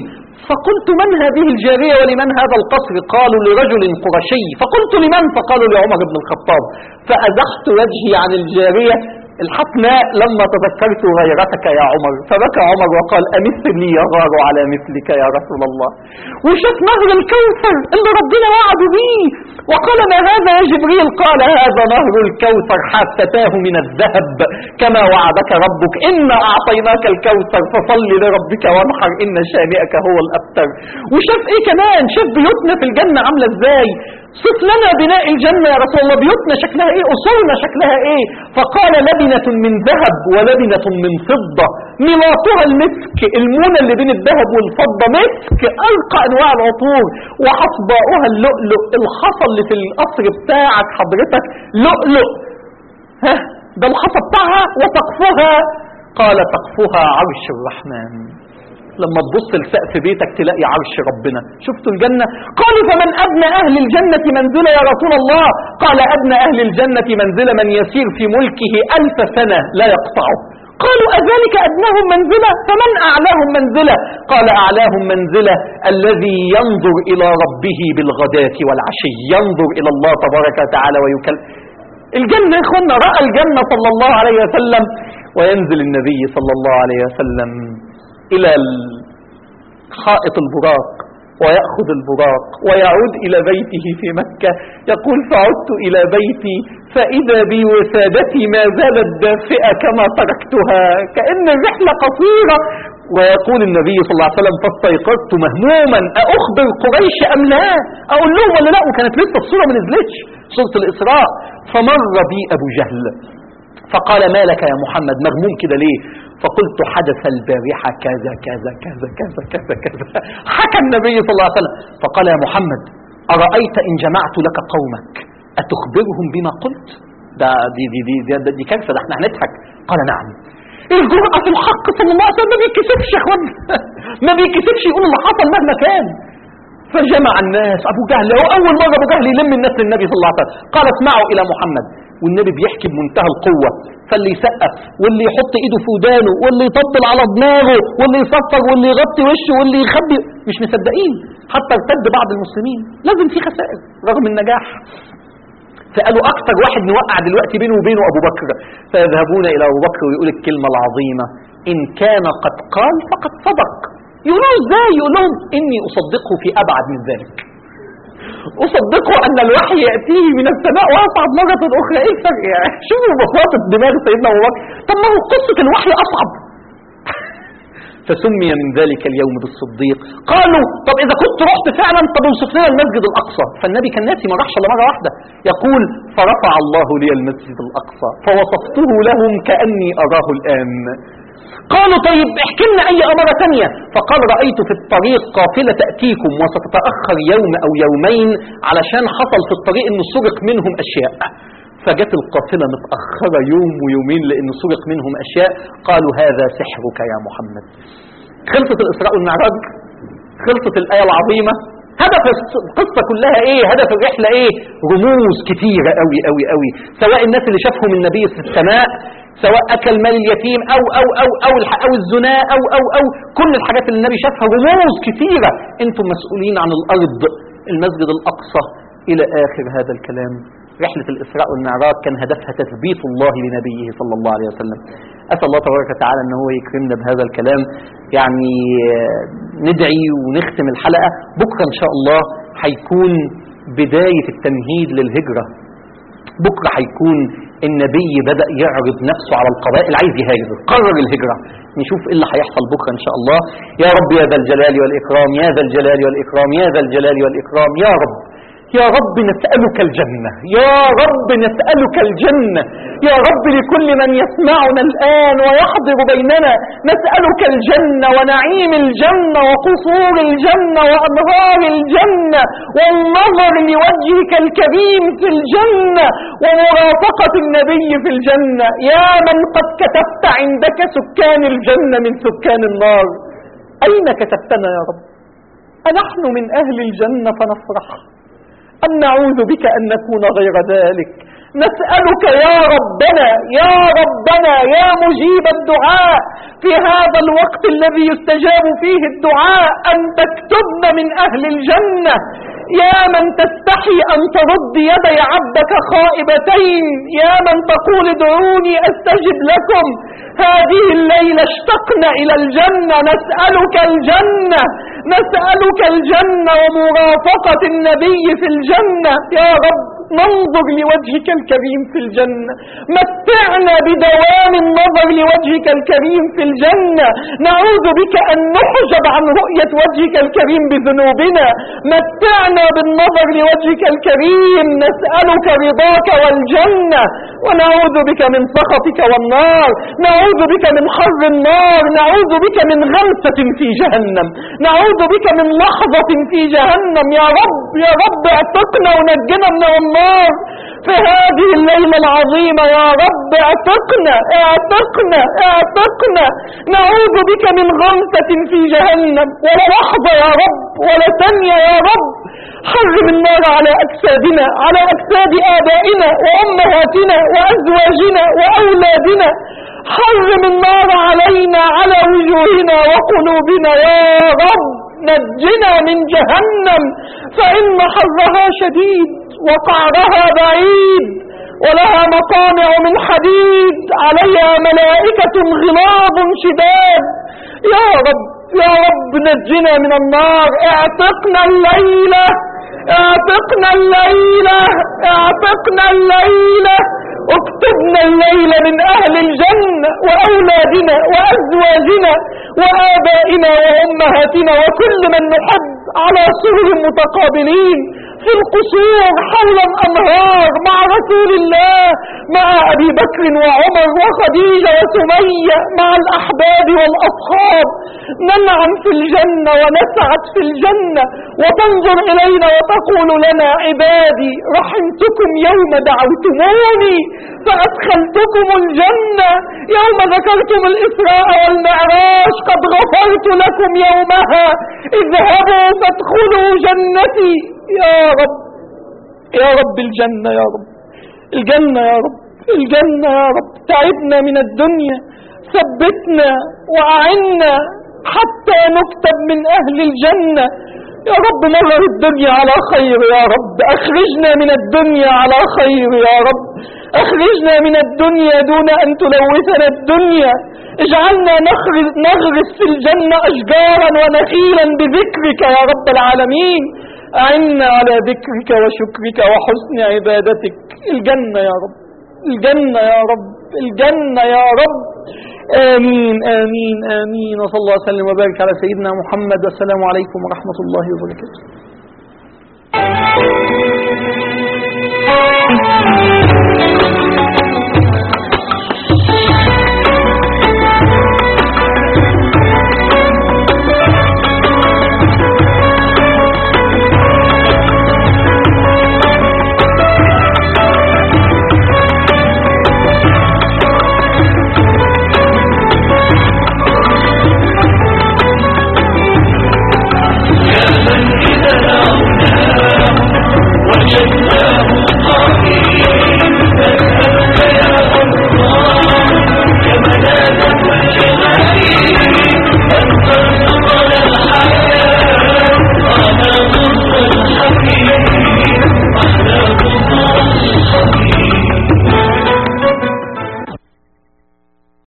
فقلت من هذه الجارية ولمن هذا القصر قالوا لرجل قرشي فقلت لمن فقالوا لعمر بن الخطاب فأزحت وجهي عن الجارية الحسناء لما تذكرت غيرتك يا عمر فبكى عمر وقال أمثلي يغار على مثلك يا رسول الله وشاف نهر الكوثر اللي ربنا وعد به وقال ما هذا يا جبريل قال هذا نهر الكوثر حافتاه من الذهب كما وعدك ربك إنا أعطيناك الكوثر فصل لربك وانحر إن شانئك هو الأبتر وشاف إيه كمان شاف بيوتنا في الجنة عاملة إزاي صف لنا بناء الجنة يا رسول الله بيوتنا شكلها ايه اصولنا شكلها ايه فقال لبنة من ذهب ولبنة من فضة ملاطها المسك المونة اللي بين الذهب والفضة مسك ارقى انواع العطور وحصباؤها اللؤلؤ الحصى اللي في القصر بتاعك حضرتك لؤلؤ ها ده الحصى بتاعها وسقفها قال سقفها عرش الرحمن لما تبص لسقف بيتك تلاقي عرش ربنا شفتوا الجنة قالوا فمن أدنى أهل الجنة منزلة يا رسول الله قال أدنى أهل الجنة منزلة من يسير في ملكه ألف سنة لا يقطعه قالوا أذلك أدناهم منزلة فمن أعلاهم منزلة قال أعلاهم منزلة الذي ينظر إلى ربه بالغداة والعشي ينظر إلى الله تبارك وتعالى ويكلم الجنة يا إخوانا رأى الجنة صلى الله عليه وسلم وينزل النبي صلى الله عليه وسلم إلى حائط البراق ويأخذ البراق ويعود إلى بيته في مكة يقول فعدت إلى بيتي فإذا بي وسادتي ما زالت دافئة كما تركتها كأن الرحلة قصيرة ويقول النبي صلى الله عليه وسلم فاستيقظت مهموما أخبر قريش أم لا أقول لهم ولا لا وكانت لسه الصورة ما نزلتش سورة الإسراء فمر بي أبو جهل فقال ما لك يا محمد مغموم كده ليه فقلت حدث البارحة كذا كذا كذا كذا كذا كذا حكى النبي صلى الله عليه وسلم فقال يا محمد أرأيت إن جمعت لك قومك أتخبرهم بما قلت ده دي دي دي دي, دي, دي كارثة ده احنا هنضحك قال نعم الجرأة في الحق صلى الله عليه وسلم ما بيتكسفش يا اخوان ما بيتكسفش يقول اللي حصل مهما كان فجمع الناس ابو جهل هو اول مره ابو جهل يلم الناس للنبي صلى الله عليه وسلم قال اسمعوا الى محمد والنبي بيحكي بمنتهى القوه فاللي يسقف واللي يحط ايده في ودانه واللي يطبل على دماغه واللي يصفر واللي يغطي وشه واللي يخبي مش مصدقين حتى ارتد بعض المسلمين لازم في خسائر رغم النجاح فقالوا اكثر واحد نوقع دلوقتي بينه وبينه ابو بكر فيذهبون الى ابو بكر ويقول الكلمه العظيمه ان كان قد قال فقد صدق يقولوا ازاي يقول لهم اني اصدقه في ابعد من ذلك اصدقه ان الوحي ياتيه من السماء ويصعد مره اخرى ايه الفرق يعني شوفوا بساطه دماغ سيدنا ابو بكر طب ما هو قصه الوحي اصعب فسمي من ذلك اليوم بالصديق قالوا طب اذا كنت رحت فعلا طب اوصف لنا المسجد الاقصى فالنبي كان ناسي ما راحش الا مره واحده يقول فرفع الله لي المسجد الاقصى فوصفته لهم كاني اراه الان قالوا طيب احكي لنا اي اماره ثانيه فقال رايت في الطريق قافله تاتيكم وستتاخر يوم او يومين علشان حصل في الطريق ان سرق منهم اشياء فجت القافلة متأخرة يوم ويومين لأن سرق منهم أشياء قالوا هذا سحرك يا محمد خلصت الإسراء والمعراج خلصت الآية العظيمة هدف القصة كلها ايه هدف الرحلة ايه رموز كتيرة قوي قوي قوي سواء الناس اللي شافهم النبي في السماء سواء اكل مال اليتيم او او او او الح- او الزنا او او او كل الحاجات اللي النبي شافها رموز كتيرة انتم مسؤولين عن الارض المسجد الاقصى الى اخر هذا الكلام رحلة الإسراء والمعراج كان هدفها تثبيت الله لنبيه صلى الله عليه وسلم أسأل الله تبارك وتعالى أن هو يكرمنا بهذا الكلام يعني آه، ندعي ونختم الحلقة بكرة إن شاء الله هيكون بداية التمهيد للهجرة بكرة هيكون النبي بدأ يعرض نفسه على القبائل عايز يهاجر قرر الهجرة نشوف ايه اللي هيحصل بكرة ان شاء الله يا رب يا ذا الجلال والإكرام يا ذا الجلال والإكرام يا ذا الجلال والإكرام يا رب يا رب نسألك الجنة يا رب نسألك الجنة يا رب لكل من يسمعنا الآن ويحضر بيننا نسألك الجنة ونعيم الجنة وقصور الجنة وأنهار الجنة والنظر لوجهك الكريم في الجنة ومرافقة النبي في الجنة يا من قد كتبت عندك سكان الجنة من سكان النار أين كتبتنا يا رب أنحن من أهل الجنة فنفرح أم نعوذ بك أن نكون غير ذلك نسألك يا ربنا يا ربنا يا مجيب الدعاء في هذا الوقت الذي يستجاب فيه الدعاء أن تكتبنا من أهل الجنة يا من تستحي أن ترد يدي عبدك خائبتين يا من تقول ادعوني أستجب لكم هذه الليلة اشتقنا إلى الجنة نسألك الجنة نسألك الجنة ومرافقة النبي في الجنة يا رب ننظر لوجهك الكريم في الجنة متعنا بدوام النظر لوجهك الكريم في الجنة نعوذ بك أن نحجب عن رؤية وجهك الكريم بذنوبنا متعنا بالنظر لوجهك الكريم نسألك رضاك والجنة ونعوذ بك من سخطك والنار نعوذ بك من حر النار نعوذ بك من غمسة في جهنم نعوذ بك من لحظة في جهنم يا رب يا رب اعتقنا ونجنا من النار في هذه الليلة العظيمة يا رب اعتقنا اعتقنا اعتقنا نعوذ بك من غمسة في جهنم ولا لحظة يا رب ولا ثانية يا رب حرم النار على أجسادنا على أجساد آبائنا وأمهاتنا وأزواجنا وأولادنا حرم النار علينا على وجوهنا وقلوبنا يا رب نجنا من جهنم فإن حرها شديد وقعرها بعيد ولها مقامع من حديد عليها ملائكة غلاظ شداد يا رب يا رب نجنا من النار اعتقنا الليلة اعتقنا الليلة اعتقنا الليلة اكتبنا الليلة من أهل الجنة وأولادنا وأزواجنا وآبائنا وأمهاتنا وكل من نحب على سرر متقابلين في القصور حول الأنهار مع رسول الله مع أبي بكر وعمر وخديجة وسمية مع الأحباب والأصحاب ننعم في الجنة ونسعد في الجنة وتنظر إلينا وتقول لنا عبادي رحمتكم يوم دعوتموني فأدخلتكم الجنة يوم ذكرتم الإسراء والمعراج قد غفرت لكم يومها اذهبوا فادخلوا جنتي يا رب يا رب الجنة يا رب الجنة يا رب الجنة يا رب تعبنا من الدنيا ثبتنا وأعنا حتى نكتب من أهل الجنة يا رب مرر الدنيا على خير يا رب أخرجنا من الدنيا على خير يا رب أخرجنا من الدنيا دون أن تلوثنا الدنيا اجعلنا نخرج نغرس في الجنة أشجارا ونخيلا بذكرك يا رب العالمين أعنا على ذكرك وشكرك وحسن عبادتك الجنة يا رب الجنة يا رب الجنة يا رب آمين آمين آمين وصلى الله وسلم وبارك على سيدنا محمد والسلام عليكم ورحمة الله وبركاته